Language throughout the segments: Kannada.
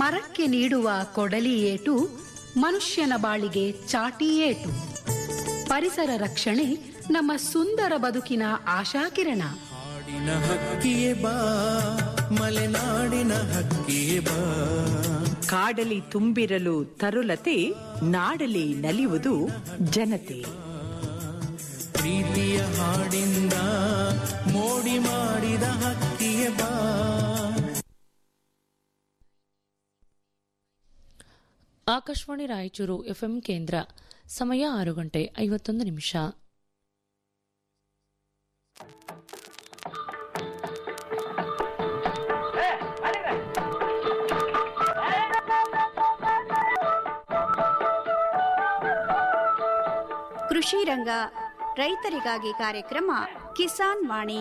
ಮರಕ್ಕೆ ನೀಡುವ ಕೊಡಲಿ ಏಟು ಮನುಷ್ಯನ ಬಾಳಿಗೆ ಚಾಟಿ ಏಟು ಪರಿಸರ ರಕ್ಷಣೆ ನಮ್ಮ ಸುಂದರ ಬದುಕಿನ ಆಶಾಕಿರಣ ಹಾಡಿನ ಹಕ್ಕಿಯೇ ಬಾ ಮಲೆನಾಡಿನ ಹಕ್ಕಿಯೇ ಬಾ ಕಾಡಲಿ ತುಂಬಿರಲು ತರುಲತೆ ನಾಡಲಿ ನಲಿಯುವುದು ಜನತೆ ಪ್ರೀತಿಯ ಹಾಡಿಂದ ಮೋಡಿ ಮಾಡಿದ ಹಕ್ಕಿಯೇ ಬಾ ಆಕಾಶವಾಣಿ ರಾಯಚೂರು ಎಫ್ಎಂ ಕೇಂದ್ರ ಸಮಯ ಆರು ಗಂಟೆ ಐವತ್ತೊಂದು ನಿಮಿಷ ಕೃಷಿ ರಂಗ ರೈತರಿಗಾಗಿ ಕಾರ್ಯಕ್ರಮ ಕಿಸಾನ್ ವಾಣಿ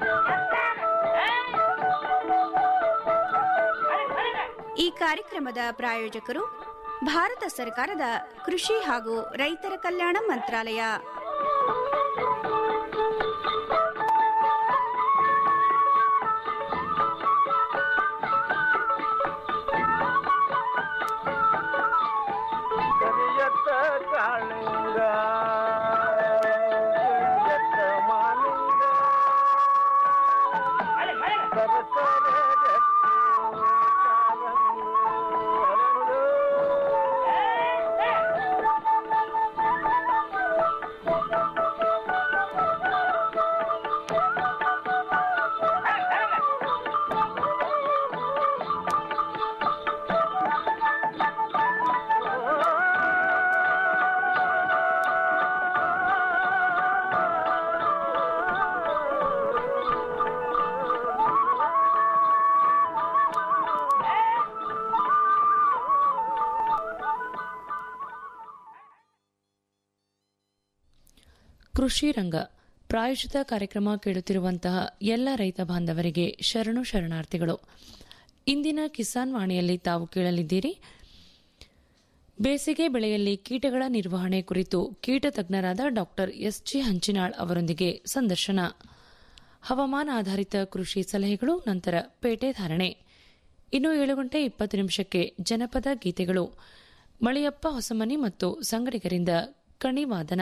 ಈ ಕಾರ್ಯಕ್ರಮದ ಪ್ರಾಯೋಜಕರು ಭಾರತ ಸರ್ಕಾರದ ಕೃಷಿ ಹಾಗೂ ರೈತರ ಕಲ್ಯಾಣ ಮಂತ್ರಾಲಯ ಕರಿಯತ್ತ ಕಾಳಿಂಗ ಕರಿಯತ್ತ ಮಾಲಿಂಗ ಸರಸರ ಗಟ್ಟಿ ಕಾಲಂದು ಅರಳು. ಕೃಷಿ ರಂಗ ಪ್ರಾಯೋಜಿತ ಕಾರ್ಯಕ್ರಮ ಕೇಳುತ್ತಿರುವಂತಹ ಎಲ್ಲ ರೈತ ಬಾಂಧವರಿಗೆ ಶರಣು ಶರಣಾರ್ಥಿಗಳು ಇಂದಿನ ಕಿಸಾನ್ ವಾಣಿಯಲ್ಲಿ ತಾವು ಕೇಳಲಿದ್ದೀರಿ ಬೇಸಿಗೆ ಬೆಳೆಯಲ್ಲಿ ಕೀಟಗಳ ನಿರ್ವಹಣೆ ಕುರಿತು ಕೀಟ ತಜ್ಞರಾದ ಡಾಕ್ಟರ್ ಎಸ್ ಜಿ ಹಂಚಿನಾಳ್ ಅವರೊಂದಿಗೆ ಸಂದರ್ಶನ ಹವಾಮಾನ ಆಧಾರಿತ ಕೃಷಿ ಸಲಹೆಗಳು ನಂತರ ಪೇಟೆ ಧಾರಣೆ ಇನ್ನು ಏಳು ಗಂಟೆ ಇಪ್ಪತ್ತು ನಿಮಿಷಕ್ಕೆ ಜನಪದ ಗೀತೆಗಳು ಮಳಿಯಪ್ಪ ಹೊಸಮನಿ ಮತ್ತು ಸಂಗಡಿಗರಿಂದ ಕಣಿವಾದನ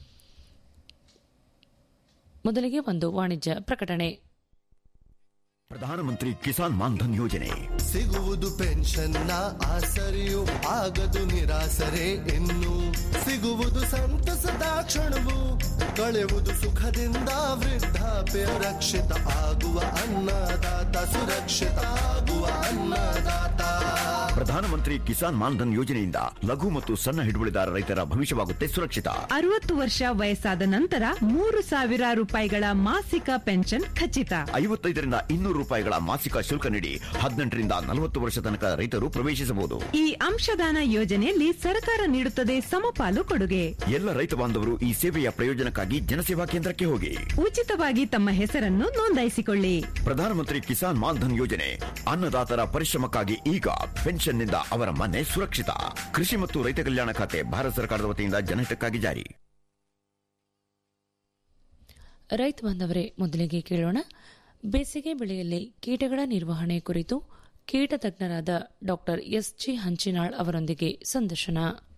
ಮೊದಲಿಗೆ ಒಂದು ವಾಣಿಜ್ಯ ಪ್ರಕಟಣೆ ಪ್ರಧಾನಮಂತ್ರಿ ಕಿಸಾನ್ ಮಾನ್ಧನ್ ಯೋಜನೆ ಸಿಗುವುದು ಪೆನ್ಷನ್ನ ಆಸರೆಯು ಆಗದು ನಿರಾಸರೆ ಇನ್ನು ಸಿಗುವುದು ಸಂತಸದ ಕ್ಷಣವು ಕಳೆಯುವುದು ಸುಖದಿಂದ ವೃದ್ಧಾಪ್ಯ ರಕ್ಷಿತ ಆಗುವ ಅನ್ನದಾತ ಸುರಕ್ಷಿತ ಆಗುವ ಅನ್ನದಾತ ಪ್ರಧಾನಮಂತ್ರಿ ಕಿಸಾನ್ ಮಾನ್ಧನ್ ಯೋಜನೆಯಿಂದ ಲಘು ಮತ್ತು ಸಣ್ಣ ಹಿಡುವಳಿದಾರ ರೈತರ ಭವಿಷ್ಯವಾಗುತ್ತೆ ಸುರಕ್ಷಿತ ಅರವತ್ತು ವರ್ಷ ವಯಸ್ಸಾದ ನಂತರ ಮೂರು ಸಾವಿರ ರೂಪಾಯಿಗಳ ಮಾಸಿಕ ಪೆನ್ಷನ್ ಖಚಿತ ಐವತ್ತೈದರಿಂದ ಇನ್ನೂರು ರೂಪಾಯಿಗಳ ಮಾಸಿಕ ಶುಲ್ಕ ನೀಡಿ ಹದಿನೆಂಟರಿಂದ ನಲವತ್ತು ವರ್ಷ ತನಕ ರೈತರು ಪ್ರವೇಶಿಸಬಹುದು ಈ ಅಂಶದಾನ ಯೋಜನೆಯಲ್ಲಿ ಸರ್ಕಾರ ನೀಡುತ್ತದೆ ಸಮಪಾಲು ಕೊಡುಗೆ ಎಲ್ಲ ರೈತ ಬಾಂಧವರು ಈ ಸೇವೆಯ ಪ್ರಯೋಜನಕ್ಕಾಗಿ ಜನಸೇವಾ ಕೇಂದ್ರಕ್ಕೆ ಹೋಗಿ ಉಚಿತವಾಗಿ ತಮ್ಮ ಹೆಸರನ್ನು ನೋಂದಾಯಿಸಿಕೊಳ್ಳಿ ಪ್ರಧಾನಮಂತ್ರಿ ಕಿಸಾನ್ ಮಾನ್ಧನ್ ಯೋಜನೆ ಅನ್ನದಾತರ ಪರಿಶ್ರಮಕ್ಕಾಗಿ ಈಗ ಪೆನ್ಷನ್ನಿಂದ ಅವರ ಮನೆ ಸುರಕ್ಷಿತ ಕೃಷಿ ಮತ್ತು ರೈತ ಕಲ್ಯಾಣ ಖಾತೆ ಭಾರತ ಸರ್ಕಾರದ ವತಿಯಿಂದ ಜನಹಿತಕ್ಕಾಗಿ ಜಾರಿ ರೈತ ಬಾಂಧವರೇ ಮೊದಲಿಗೆ ಕೇಳೋಣ ಬೇಸಿಗೆ ಬೆಳೆಯಲ್ಲಿ ಕೀಟಗಳ ನಿರ್ವಹಣೆ ಕುರಿತು ಕೀಟ ತಜ್ಞರಾದ ಡಾಕ್ಟರ್ ಎಸ್ ಜಿ ಹಂಚಿನಾಳ್ ಅವರೊಂದಿಗೆ ಸಂದರ್ಶನ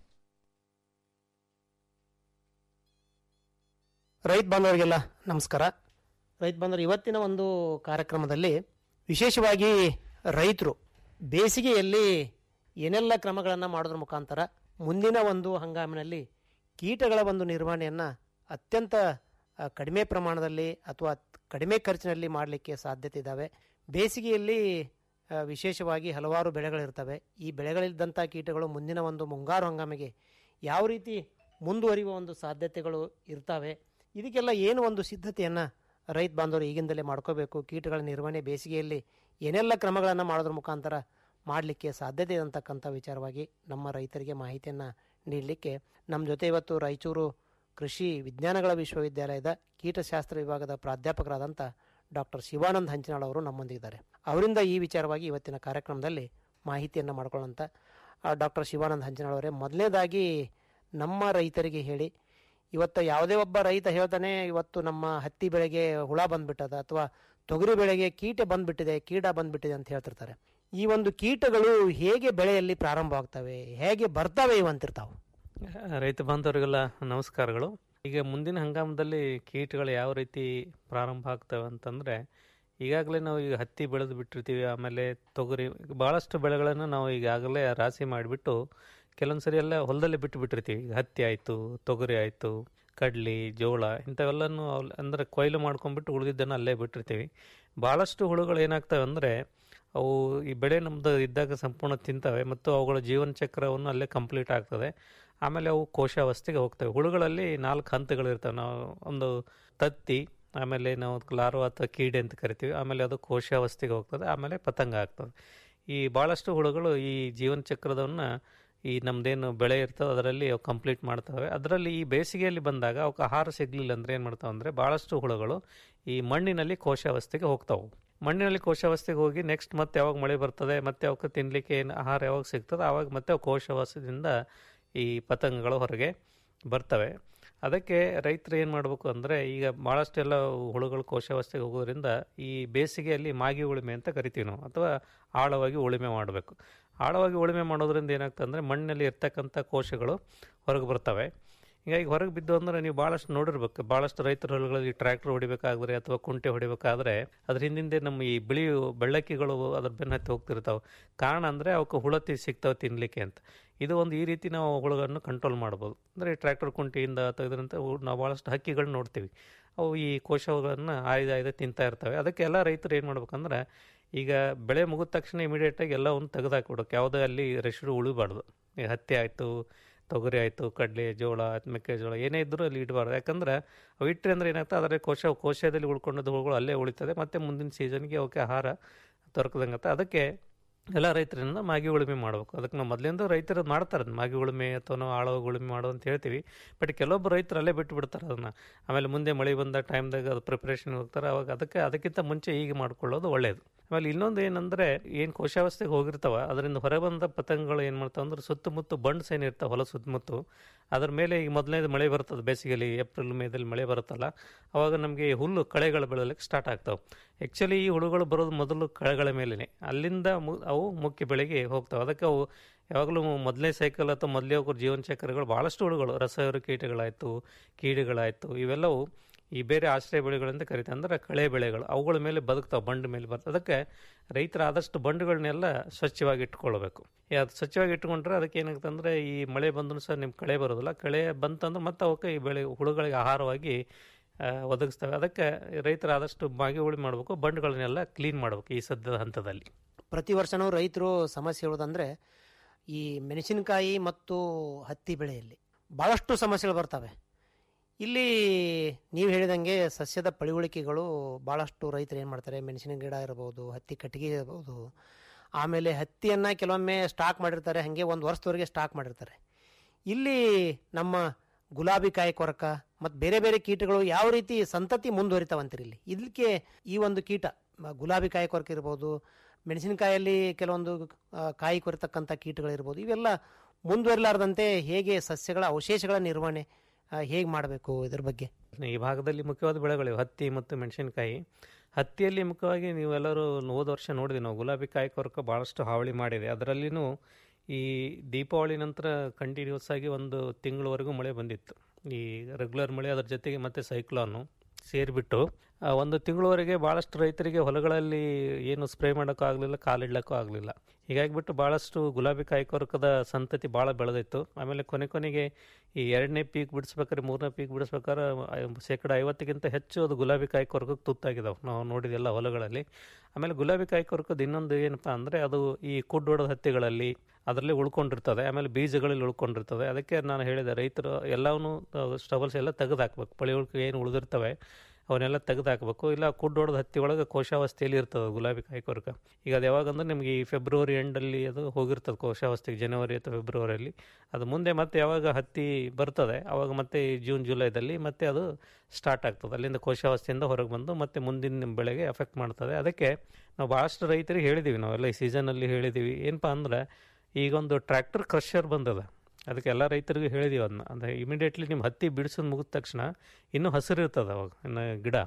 ರೈತ ಬಾಂಧವರಿಗೆಲ್ಲ ನಮಸ್ಕಾರ ರೈತ ಬಾಂಧವರು ಇವತ್ತಿನ ಒಂದು ಕಾರ್ಯಕ್ರಮದಲ್ಲಿ ವಿಶೇಷವಾಗಿ ರೈತರು ಬೇಸಿಗೆಯಲ್ಲಿ ಏನೆಲ್ಲ ಕ್ರಮಗಳನ್ನು ಮಾಡೋದ್ರ ಮುಖಾಂತರ ಮುಂದಿನ ಒಂದು ಹಂಗಾಮಿನಲ್ಲಿ ಕೀಟಗಳ ಒಂದು ನಿರ್ವಹಣೆಯನ್ನು ಅತ್ಯಂತ ಆ, ಕಡಿಮೆ ಪ್ರಮಾಣದಲ್ಲಿ ಅಥವಾ ಕಡಿಮೆ ಖರ್ಚಿನಲ್ಲಿ ಮಾಡಲಿಕ್ಕೆ ಸಾಧ್ಯತೆ ಇದ್ದಾವೆ ಬೇಸಿಗೆಯಲ್ಲಿ ಆ, ವಿಶೇಷವಾಗಿ ಹಲವಾರು ಬೆಳೆಗಳಿರ್ತವೆ ಈ ಬೆಳೆಗಳಿದ್ದಂಥ ಕೀಟಗಳು ಮುಂದಿನ ಒಂದು ಮುಂಗಾರು ಹಂಗಾಮಿಗೆ ಯಾವ ರೀತಿ ಮುಂದುವರಿಯುವ ಒಂದು ಸಾಧ್ಯತೆಗಳು ಇರ್ತವೆ ಇದಕ್ಕೆಲ್ಲ ಏನು ಒಂದು ಸಿದ್ಧತೆಯನ್ನು ರೈತ ಬಾಂಧವರು ಈಗಿಂದಲೇ ಮಾಡ್ಕೋಬೇಕು ಕೀಟಗಳ ನಿರ್ವಹಣೆ ಬೇಸಿಗೆಯಲ್ಲಿ ಏನೆಲ್ಲ ಕ್ರಮಗಳನ್ನು ಮಾಡೋದ್ರ ಮುಖಾಂತರ ಮಾಡಲಿಕ್ಕೆ ಸಾಧ್ಯತೆ ಇದೆ ಅಂತಕ್ಕಂಥ ವಿಚಾರವಾಗಿ ನಮ್ಮ ರೈತರಿಗೆ ಮಾಹಿತಿಯನ್ನು ನೀಡಲಿಕ್ಕೆ ನಮ್ಮ ಜೊತೆ ಇವತ್ತು ರಾಯಚೂರು ಕೃಷಿ ವಿಜ್ಞಾನಗಳ ವಿಶ್ವವಿದ್ಯಾಲಯದ ಕೀಟಶಾಸ್ತ್ರ ವಿಭಾಗದ ಪ್ರಾಧ್ಯಾಪಕರಾದಂಥ ಡಾಕ್ಟರ್ ಶಿವಾನಂದ್ ಹಂಚಿನಾಳ್ ಅವರು ನಮ್ಮೊಂದಿದ್ದಾರೆ ಅವರಿಂದ ಈ ವಿಚಾರವಾಗಿ ಇವತ್ತಿನ ಕಾರ್ಯಕ್ರಮದಲ್ಲಿ ಮಾಹಿತಿಯನ್ನು ಮಾಡ್ಕೊಳ್ಳೋಂಥ ಡಾಕ್ಟರ್ ಶಿವಾನಂದ್ ಹಂಚಿನಾಳ್ ಅವರೇ ಮೊದಲನೇದಾಗಿ ನಮ್ಮ ರೈತರಿಗೆ ಹೇಳಿ ಇವತ್ತು ಯಾವುದೇ ಒಬ್ಬ ರೈತ ಹೇಳ್ತಾನೆ ಇವತ್ತು ನಮ್ಮ ಹತ್ತಿ ಬೆಳೆಗೆ ಹುಳ ಬಂದ್ಬಿಟ್ಟದ ಅಥವಾ ತೊಗರಿ ಬೆಳೆಗೆ ಕೀಟ ಬಂದ್ಬಿಟ್ಟಿದೆ ಕೀಟ ಬಂದ್ಬಿಟ್ಟಿದೆ ಅಂತ ಹೇಳ್ತಿರ್ತಾರೆ ಈ ಒಂದು ಕೀಟಗಳು ಹೇಗೆ ಬೆಳೆಯಲ್ಲಿ ಪ್ರಾರಂಭ ಆಗ್ತವೆ ಹೇಗೆ ಬರ್ತವೆ ಇವಂತಿರ್ತಾವೆ ರೈತ ಬಾಂಧವರಿಗೆಲ್ಲ ನಮಸ್ಕಾರಗಳು ಈಗ ಮುಂದಿನ ಹಂಗಾಮದಲ್ಲಿ ಕೀಟಗಳು ಯಾವ ರೀತಿ ಪ್ರಾರಂಭ ಆಗ್ತವೆ ಅಂತಂದರೆ ಈಗಾಗಲೇ ನಾವು ಈಗ ಹತ್ತಿ ಬೆಳೆದು ಬಿಟ್ಟಿರ್ತೀವಿ ಆಮೇಲೆ ತೊಗರಿ ಭಾಳಷ್ಟು ಬೆಳೆಗಳನ್ನು ನಾವು ಈಗಾಗಲೇ ರಾಶಿ ಮಾಡಿಬಿಟ್ಟು ಕೆಲವೊಂದು ಸರಿ ಎಲ್ಲ ಹೊಲದಲ್ಲೇ ಬಿಟ್ಟು ಬಿಟ್ಟಿರ್ತೀವಿ ಈಗ ಹತ್ತಿ ಆಯಿತು ತೊಗರಿ ಆಯಿತು ಕಡ್ಲಿ ಜೋಳ ಇಂಥವೆಲ್ಲನೂ ಅಲ್- ಅಂದರೆ ಕೊಯ್ಲು ಮಾಡ್ಕೊಂಡ್ಬಿಟ್ಟು ಉಳಿದಿದ್ದನ್ನು ಅಲ್ಲೇ ಬಿಟ್ಟಿರ್ತೀವಿ ಭಾಳಷ್ಟು ಹುಳುಗಳು ಏನಾಗ್ತವೆ ಅಂದರೆ ಅವು ಈ ಬೆಳೆ ನಮ್ಮದು ಇದ್ದಾಗ ಸಂಪೂರ್ಣ ತಿಂತವೆ ಮತ್ತು ಅವುಗಳ ಜೀವನ ಚಕ್ರವನ್ನು ಅಲ್ಲೇ ಕಂಪ್ಲೀಟ್ ಆಗ್ತದೆ ಆಮೇಲೆ ಅವು ಕೋಶಾವಸ್ಥೆಗೆ ಹೋಗ್ತವೆ ಹುಳುಗಳಲ್ಲಿ ನಾಲ್ಕು ಹಂತಗಳಿರ್ತವೆ ನಾವು ಒಂದು ತತ್ತಿ ಆಮೇಲೆ ನಾವು ಅದಕ್ಕೆ ಲಾರ್ವಾ ಅಥವಾ ಕೀಡೆ ಅಂತ ಕರಿತೀವಿ ಆಮೇಲೆ ಅದು ಕೋಶಾವಸ್ಥೆಗೆ ಹೋಗ್ತದೆ ಆಮೇಲೆ ಪತಂಗ ಆಗ್ತದೆ ಈ ಭಾಳಷ್ಟು ಹುಳುಗಳು ಈ ಜೀವನ ಚಕ್ರದವನ್ನು ಈ ನಮ್ಮದೇನು ಬೆಳೆ ಇರ್ತದೆ ಅದರಲ್ಲಿ ಅವು ಕಂಪ್ಲೀಟ್ ಮಾಡ್ತವೆ ಅದರಲ್ಲಿ ಈ ಬೇಸಿಗೆಯಲ್ಲಿ ಬಂದಾಗ ಅವಕ್ಕೆ ಆಹಾರ ಸಿಗಲಿಲ್ಲ ಅಂದರೆ ಏನು ಮಾಡ್ತಾವೆ ಅಂದರೆ ಭಾಳಷ್ಟು ಹುಳುಗಳು ಈ ಮಣ್ಣಿನಲ್ಲಿ ಕೋಶಾವಸ್ಥೆಗೆ ಹೋಗ್ತಾವೆ ಮಣ್ಣಿನಲ್ಲಿ ಕೋಶಾವಸ್ಥೆಗೆ ಹೋಗಿ ನೆಕ್ಸ್ಟ್ ಮತ್ತೆ ಯಾವಾಗ ಮಳೆ ಬರ್ತದೆ ಮತ್ತೆ ಅವಕ್ಕೆ ತಿನ್ನಲಿಕ್ಕೆ ಏನು ಆಹಾರ ಯಾವಾಗ ಸಿಗ್ತದೆ ಆವಾಗ ಮತ್ತೆ ಅವು ಕೋಶಾವಸ್ಥೆಯಿಂದ ಈ ಪತಂಗಗಳು ಹೊರಗೆ ಬರ್ತವೆ ಅದಕ್ಕೆ ರೈತರು ಏನು ಮಾಡಬೇಕು ಅಂದರೆ ಈಗ ಭಾಳಷ್ಟೆಲ್ಲ ಹುಳುಗಳು ಕೋಶಾವಸ್ಥೆಗೆ ಹೋಗೋದ್ರಿಂದ ಈ ಬೇಸಿಗೆಯಲ್ಲಿ ಮಾಗಿ ಉಳುಮೆ ಅಂತ ಕರಿತೀವಿ ನಾವು ಅಥವಾ ಆಳವಾಗಿ ಉಳುಮೆ ಮಾಡಬೇಕು ಆಳವಾಗಿ ಉಳುಮೆ ಮಾಡೋದ್ರಿಂದ ಏನಾಗ್ತದೆ ಅಂದರೆ ಮಣ್ಣಿನಲ್ಲಿ ಇರ್ತಕ್ಕಂಥ ಕೋಶಗಳು ಹೊರಗೆ ಬರ್ತವೆ ಹೀಗಾಗಿ ಹೊರಗೆ ಬಿದ್ದು ಅಂದರೆ ನೀವು ಭಾಳಷ್ಟು ನೋಡಿರ್ಬೇಕು ಭಾಳಷ್ಟು ರೈತರ ಹೊಲಗಳಲ್ಲಿ ಟ್ರ್ಯಾಕ್ಟರ್ ಹೊಡಿಬೇಕಾದ್ರೆ ಅಥವಾ ಕುಂಟೆ ಹೊಡಿಬೇಕಾದ್ರೆ ಅದ್ರ ಹಿಂದಿಂದೆ ನಮ್ಮ ಈ ಬಿಳಿ ಬೆಳ್ಳಕ್ಕಿಗಳು ಅದ್ರ ಬೆನ್ನ ಹತ್ತಿ ಹೋಗ್ತಿರ್ತಾವೆ ಕಾರಣ ಅಂದರೆ ಅವಕ್ಕೆ ಹುಳತಿ ಸಿಗ್ತಾವೆ ತಿನ್ನಲಿಕ್ಕೆ ಅಂತ ಇದು ಒಂದು ಈ ರೀತಿ ನಾವು ಹುಳುಗಳನ್ನು ಕಂಟ್ರೋಲ್ ಮಾಡ್ಬೋದು ಅಂದರೆ ಟ್ರ್ಯಾಕ್ಟರ್ ಕುಂಟಿಯಿಂದ ತೆಗೆದ್ರಂತೆ ನಾವು ಭಾಳಷ್ಟು ಹಕ್ಕಿಗಳನ್ನ ನೋಡ್ತೀವಿ ಅವು ಈ ಕೋಶಗಳನ್ನು ಆಯ್ದು ಆಯ್ದು ತಿಂತಾ ಇರ್ತವೆ ಅದಕ್ಕೆ ಎಲ್ಲ ರೈತರು ಏನು ಮಾಡ್ಬೇಕಂದ್ರೆ ಈಗ ಬೆಳೆ ಮುಗಿದ ತಕ್ಷಣ ಇಮಿಡಿಯೇಟಾಗಿ ಎಲ್ಲವನ್ನು ತೆಗೆದಾಕ್ಬಿಡೋಕೆ ಯಾವುದೇ ಅಲ್ಲಿ ರೆಸಿಡು ಉಳಿಬಾರ್ದು ಈ ಹತ್ತಿ ಆಯಿತು ತೊಗರಿ ಆಯಿತು ಕಡಲೆ ಜೋಳ ಮೆಕ್ಕೆಜೋಳ ಏನೇ ಇದ್ದರೂ ಅಲ್ಲಿ ಇಡಬಾರ್ದು ಯಾಕಂದ್ರೆ ಅವು ಇಟ್ಟರೆ ಅಂದರೆ ಏನಾಗ್ತದೆ ಅದರ ಕೋಶ ಕೋಶದಲ್ಲಿ ಉಳ್ಕೊಂಡದ್ದು ಹುಳುಗಳು ಅಲ್ಲೇ ಉಳಿತದೆ ಮತ್ತು ಮುಂದಿನ ಸೀಸನ್ಗೆ ಅವಕ್ಕೆ ಆಹಾರ ದೊರಕದಂಗತ್ತೆ ಅದಕ್ಕೆ ಎಲ್ಲ ರೈತರಿಂದ ಮಾಗಿ ಉಳುಮೆ ಮಾಡಬೇಕು ಅದಕ್ಕೆ ನಾವು ಮೊದಲಿಂದ ರೈತರು ಮಾಡ್ತಾರೆ ಅದ್ನ ಮಾಗಿ ಉಳುಮೆ ಅಥವಾ ನಾವು ಆಳವ ಉಳುಮೆ ಮಾಡು ಅಂತ ಹೇಳ್ತೀವಿ ಬಟ್ ಕೆಲವೊಬ್ಬರು ರೈತರು ಅಲ್ಲೇ ಬಿಟ್ಟು ಬಿಡ್ತಾರೆ ಅದನ್ನು ಆಮೇಲೆ ಮುಂದೆ ಮಳೆ ಬಂದ ಟೈಮ್ದಾಗ ಅದು ಪ್ರಿಪ್ರೇಷನ್ ಹೋಗ್ತಾರೆ ಅವಾಗ ಅದಕ್ಕೆ ಅದಕ್ಕಿಂತ ಮುಂಚೆ ಈಗ ಮಾಡ್ಕೊಳ್ಳೋದು ಒಳ್ಳೆಯದು ಆಮೇಲೆ ಇನ್ನೊಂದು ಏನಂದರೆ ಏನು ಕೋಶಾವಸ್ಥೆಗೆ ಹೋಗಿರ್ತಾವ ಅದರಿಂದ ಹೊರಬಂದ ಪತಂಗಗಳು ಏನು ಮಾಡ್ತಾವೆ ಅಂದ್ರೆ ಸುತ್ತಮುತ್ತ ಬಂಡ್ಸ್ ಏನಿರ್ತಾವೆ ಹೊಲ ಸುತ್ತಮುತ್ತ ಅದ್ರ ಮೇಲೆ ಈಗ ಮೊದಲನೇದು ಮಳೆ ಬರ್ತದೆ ಬೇಸಿಗೆಯಲ್ಲಿ ಏಪ್ರಿಲ್ ಮೇದಲ್ಲಿ ಮಳೆ ಬರುತ್ತಲ್ಲ ಅವಾಗ ನಮಗೆ ಹುಲ್ಲು ಕಳೆಗಳು ಬೆಳಲಿಕ್ಕೆ ಸ್ಟಾರ್ಟ್ ಆಗ್ತಾವೆ ಆ್ಯಕ್ಚುಲಿ ಈ ಹುಳುಗಳು ಬರೋದು ಮೊದಲು ಕಳೆಗಳ ಮೇಲೇ ಅಲ್ಲಿಂದ ಮು ಅವು ಮುಖ್ಯ ಬೆಳೆಗೆ ಹೋಗ್ತಾವೆ ಅದಕ್ಕೆ ಅವು ಯಾವಾಗಲೂ ಮೊದಲನೇ ಸೈಕಲ್ ಅಥವಾ ಮೊದಲೇ ಹೋಗೋ ಜೀವನ ಚಕ್ರಗಳು ಭಾಳಷ್ಟು ಹುಳುಗಳು ರಸಹರ ಕೀಟಗಳಾಯಿತು ಕೀಡುಗಳಾಯಿತು ಇವೆಲ್ಲವು ಈ ಬೇರೆ ಆಶ್ರಯ ಬೆಳೆಗಳಂತ ಕರಿತಾರೆ ಅಂದರೆ ಕಳೆ ಬೆಳೆಗಳು ಅವುಗಳ ಮೇಲೆ ಬದುಕ್ತಾವೆ ಬಂಡ ಮೇಲೆ ಬರ್ತದೆ ಅದಕ್ಕೆ ರೈತರು ಆದಷ್ಟು ಬಂಡುಗಳನ್ನೆಲ್ಲ ಸ್ವಚ್ಛವಾಗಿ ಇಟ್ಕೊಳ್ಬೇಕು ಈ ಅದು ಸ್ವಚ್ಛವಾಗಿ ಇಟ್ಕೊಂಡ್ರೆ ಅದಕ್ಕೆ ಏನಾಗುತ್ತೆ ಅಂದರೆ ಈ ಮಳೆ ಬಂದರೂ ಸಹ ನಿಮ್ಮ ಕಳೆ ಬರೋದಿಲ್ಲ ಕಳೆ ಬಂತಂದ್ರೆ ಮತ್ತೆ ಅವಕ್ಕೆ ಈ ಬೆಳೆ ಹುಳುಗಳಿಗೆ ಆಹಾರವಾಗಿ ಆ, ಒದಗಿಸ್ತವೆ ಅದಕ್ಕೆ ರೈತರು ಆದಷ್ಟು ಮಾಗಿ ಉಳಿ ಮಾಡಬೇಕು ಬಂಡುಗಳನ್ನೆಲ್ಲ ಕ್ಲೀನ್ ಮಾಡಬೇಕು ಈ ಸದ್ಯದ ಹಂತದಲ್ಲಿ ಪ್ರತಿ ವರ್ಷನೂ ರೈತರು ಸಮಸ್ಯೆ ಹೇಳೋದಂದ್ರೆ ಈ ಮೆಣಸಿನಕಾಯಿ ಮತ್ತು ಹತ್ತಿ ಬೆಳೆಯಲ್ಲಿ ಭಾಳಷ್ಟು ಸಮಸ್ಯೆಗಳು ಬರ್ತವೆ ಇಲ್ಲಿ ನೀವು ಹೇಳಿದಂಗೆ ಸಸ್ಯದ ಪಳಿವಳಿಕೆಗಳು ಭಾಳಷ್ಟು ರೈತರು ಏನು ಮಾಡ್ತಾರೆ ಮೆಣಸಿನ ಗಿಡ ಇರ್ಬೋದು ಹತ್ತಿ ಕಟ್ಟಿಗೆ ಇರ್ಬೋದು ಆಮೇಲೆ ಹತ್ತಿಯನ್ನು ಕೆಲವೊಮ್ಮೆ ಸ್ಟಾಕ್ ಮಾಡಿರ್ತಾರೆ ಹಾಗೆ ಒಂದು ವರ್ಷದವರೆಗೆ ಸ್ಟಾಕ್ ಮಾಡಿರ್ತಾರೆ ಇಲ್ಲಿ ನಮ್ಮ ಗುಲಾಬಿ ಕಾಯಿ ಕೊರಕ ಮತ್ತು ಬೇರೆ ಬೇರೆ ಕೀಟಗಳು ಯಾವ ರೀತಿ ಸಂತತಿ ಮುಂದುವರಿತಾವಂತೀರಿ ಇಲ್ಲಿ ಇದಕ್ಕೆ ಈ ಒಂದು ಕೀಟ ಮ- ಗುಲಾಬಿ ಕಾಯಿ ಕೊರಕ ಇರ್ಬೋದು ಮೆಣಸಿನಕಾಯಲ್ಲಿ ಕೆಲವೊಂದು ಆ, ಕಾಯಿ ಕೊರತಕ್ಕಂಥ ಕೀಟಗಳಿರ್ಬೋದು ಇವೆಲ್ಲ ಮುಂದುವರಿಲಾರ್ದಂತೆ ಹೇಗೆ ಸಸ್ಯಗಳ ಅವಶೇಷಗಳ ನಿರ್ವಹಣೆ ಹೇಗೆ ಮಾಡಬೇಕು ಇದ್ರ ಬಗ್ಗೆ ಈ ಭಾಗದಲ್ಲಿ ಮುಖ್ಯವಾದ ಬೆಳೆಗಳಿವೆ ಹತ್ತಿ ಮತ್ತು ಮೆಣಸಿನಕಾಯಿ ಹತ್ತಿಯಲ್ಲಿ ಮುಖ್ಯವಾಗಿ ನೀವೆಲ್ಲರೂ ಹೋದ ವರ್ಷ ನೋಡಿದ್ವಿ ನಾವು ಗುಲಾಬಿ ಕಾಯಿ ಕೊರಕ ಭಾಳಷ್ಟು ಹಾವಳಿ ಮಾಡಿದೆ ಅದರಲ್ಲಿನೂ ಈ ದೀಪಾವಳಿ ನಂತರ ಕಂಟಿನ್ಯೂಸ್ ಆಗಿ ಒಂದು ತಿಂಗಳವರೆಗೂ ಮಳೆ ಬಂದಿತ್ತು ಈ ರೆಗ್ಯುಲರ್ ಮಳೆ ಅದರ ಜೊತೆಗೆ ಮತ್ತೆ ಸೈಕ್ಲಾನು ಸೇರಿಬಿಟ್ಟು ಆ, ಒಂದು ತಿಂಗಳವರೆಗೆ ಭಾಳಷ್ಟು ರೈತರಿಗೆ ಹೊಲಗಳಲ್ಲಿ ಏನು ಸ್ಪ್ರೇ ಮಾಡೋಕ್ಕೂ ಆಗಲಿಲ್ಲ ಕಾಲಿಡ್ಲಿಕ್ಕೂ ಆಗಲಿಲ್ಲ ಹೀಗಾಗಿಬಿಟ್ಟು ಭಾಳಷ್ಟು ಗುಲಾಬಿ ಕಾಯಿ ಕೊರಕದ ಸಂತತಿ ಭಾಳ ಬೆಳೆದಿತ್ತು ಆಮೇಲೆ ಕೊನೆ ಕೊನೆಗೆ ಈ ಎರಡನೇ ಪೀಕ್ ಬಿಡಿಸ್ಬೇಕಾದ್ರೆ ಮೂರನೇ ಪೀಕ್ ಬಿಡಿಸ್ಬೇಕಾದ್ರೆ ಐ- ಶೇಕಡ ಐವತ್ತಕ್ಕಿಂತ ಹೆಚ್ಚು ಅದು ಗುಲಾಬಿ ಕಾಯಿ ಕೊರಕಕ್ಕೆ ತುತ್ತಾಗಿದ್ದಾವೆ ನಾವು ನೋಡಿದೆಲ್ಲ ಹೊಲಗಳಲ್ಲಿ ಆಮೇಲೆ ಗುಲಾಬಿ ಕಾಯಿ ಕೊರಕದ ಇನ್ನೊಂದು ಏನಪ್ಪ ಅಂದರೆ ಅದು ಈ ಕುಡ್ಡೊಡದ ಹತ್ತಿಗಳಲ್ಲಿ ಅದರಲ್ಲಿ ಉಳ್ಕೊಂಡಿರ್ತದೆ ಆಮೇಲೆ ಬೀಜಗಳಲ್ಲಿ ಉಳ್ಕೊಂಡಿರ್ತದೆ ಅದಕ್ಕೆ ನಾನು ಹೇಳಿದೆ ರೈತರು ಎಲ್ಲವನ್ನೂ ಸ್ಟಬಲ್ಸ್ ಎಲ್ಲ ತೆಗೆದು ಹಾಕ್ಬೇಕು ಪಳಿ ಉಳ್ಕ ಏನು ಉಳಿದಿರ್ತವೆ ಅವನ್ನೆಲ್ಲ ತೆಗೆದು ಹಾಕಬೇಕು ಇಲ್ಲ ಕುಡ್ಡು ಹೊಡೆದ ಹತ್ತಿ ಒಳಗೆ ಕೋಶಾವಸ್ಥೆಯಲ್ಲಿ ಇರ್ತದೆ ಗುಲಾಬಿ ಕಾಯಿ ಕೊರಕ ಈಗ ಅದು ಯಾವಾಗಂದ್ರೆ ನಿಮಗೆ ಈ ಫೆಬ್ರವರಿ ಎಂಡಲ್ಲಿ ಅದು ಹೋಗಿರ್ತದೆ ಕೋಶಾವಸ್ಥೆಗೆ ಜನವರಿ ಅಥವಾ ಫೆಬ್ರವರಿಯಲ್ಲಿ ಅದು ಮುಂದೆ ಮತ್ತೆ ಯಾವಾಗ ಹತ್ತಿ ಬರ್ತದೆ ಅವಾಗ ಮತ್ತೆ ಈ ಜೂನ್ ಜುಲೈದಲ್ಲಿ ಮತ್ತೆ ಅದು ಸ್ಟಾರ್ಟ್ ಆಗ್ತದೆ ಅಲ್ಲಿಂದ ಕೋಶಾವಸ್ಥೆಯಿಂದ ಹೊರಗೆ ಬಂದು ಮತ್ತೆ ಮುಂದಿನ ಬೆಳೆಗೆ ಎಫೆಕ್ಟ್ ಮಾಡ್ತದೆ ಅದಕ್ಕೆ ನಾವು ಭಾಳಷ್ಟು ರೈತರಿಗೆ ಹೇಳಿದ್ದೀವಿ ನಾವೆಲ್ಲ ಈ ಸೀಸನಲ್ಲಿ ಹೇಳಿದ್ದೀವಿ ಏನಪ್ಪ ಅಂದ್ರೆ ಈಗೊಂದು ಟ್ರ್ಯಾಕ್ಟರ್ ಕ್ರಷರ್ ಬಂದದ ಅದಕ್ಕೆ ಎಲ್ಲ ರೈತರಿಗೂ ಹೇಳಿದೀವಿ ಅದನ್ನ ಅಂದರೆ ಇಮಿಡಿಯೇಟ್ಲಿ ನಿಮ್ಮ ಹತ್ತಿ ಬಿಡಿಸೋದು ಮುಗಿದ ತಕ್ಷಣ ಇನ್ನೂ ಹಸಿರು ಇರ್ತದೆ ಅವಾಗ ಇನ್ನು ಗಿಡ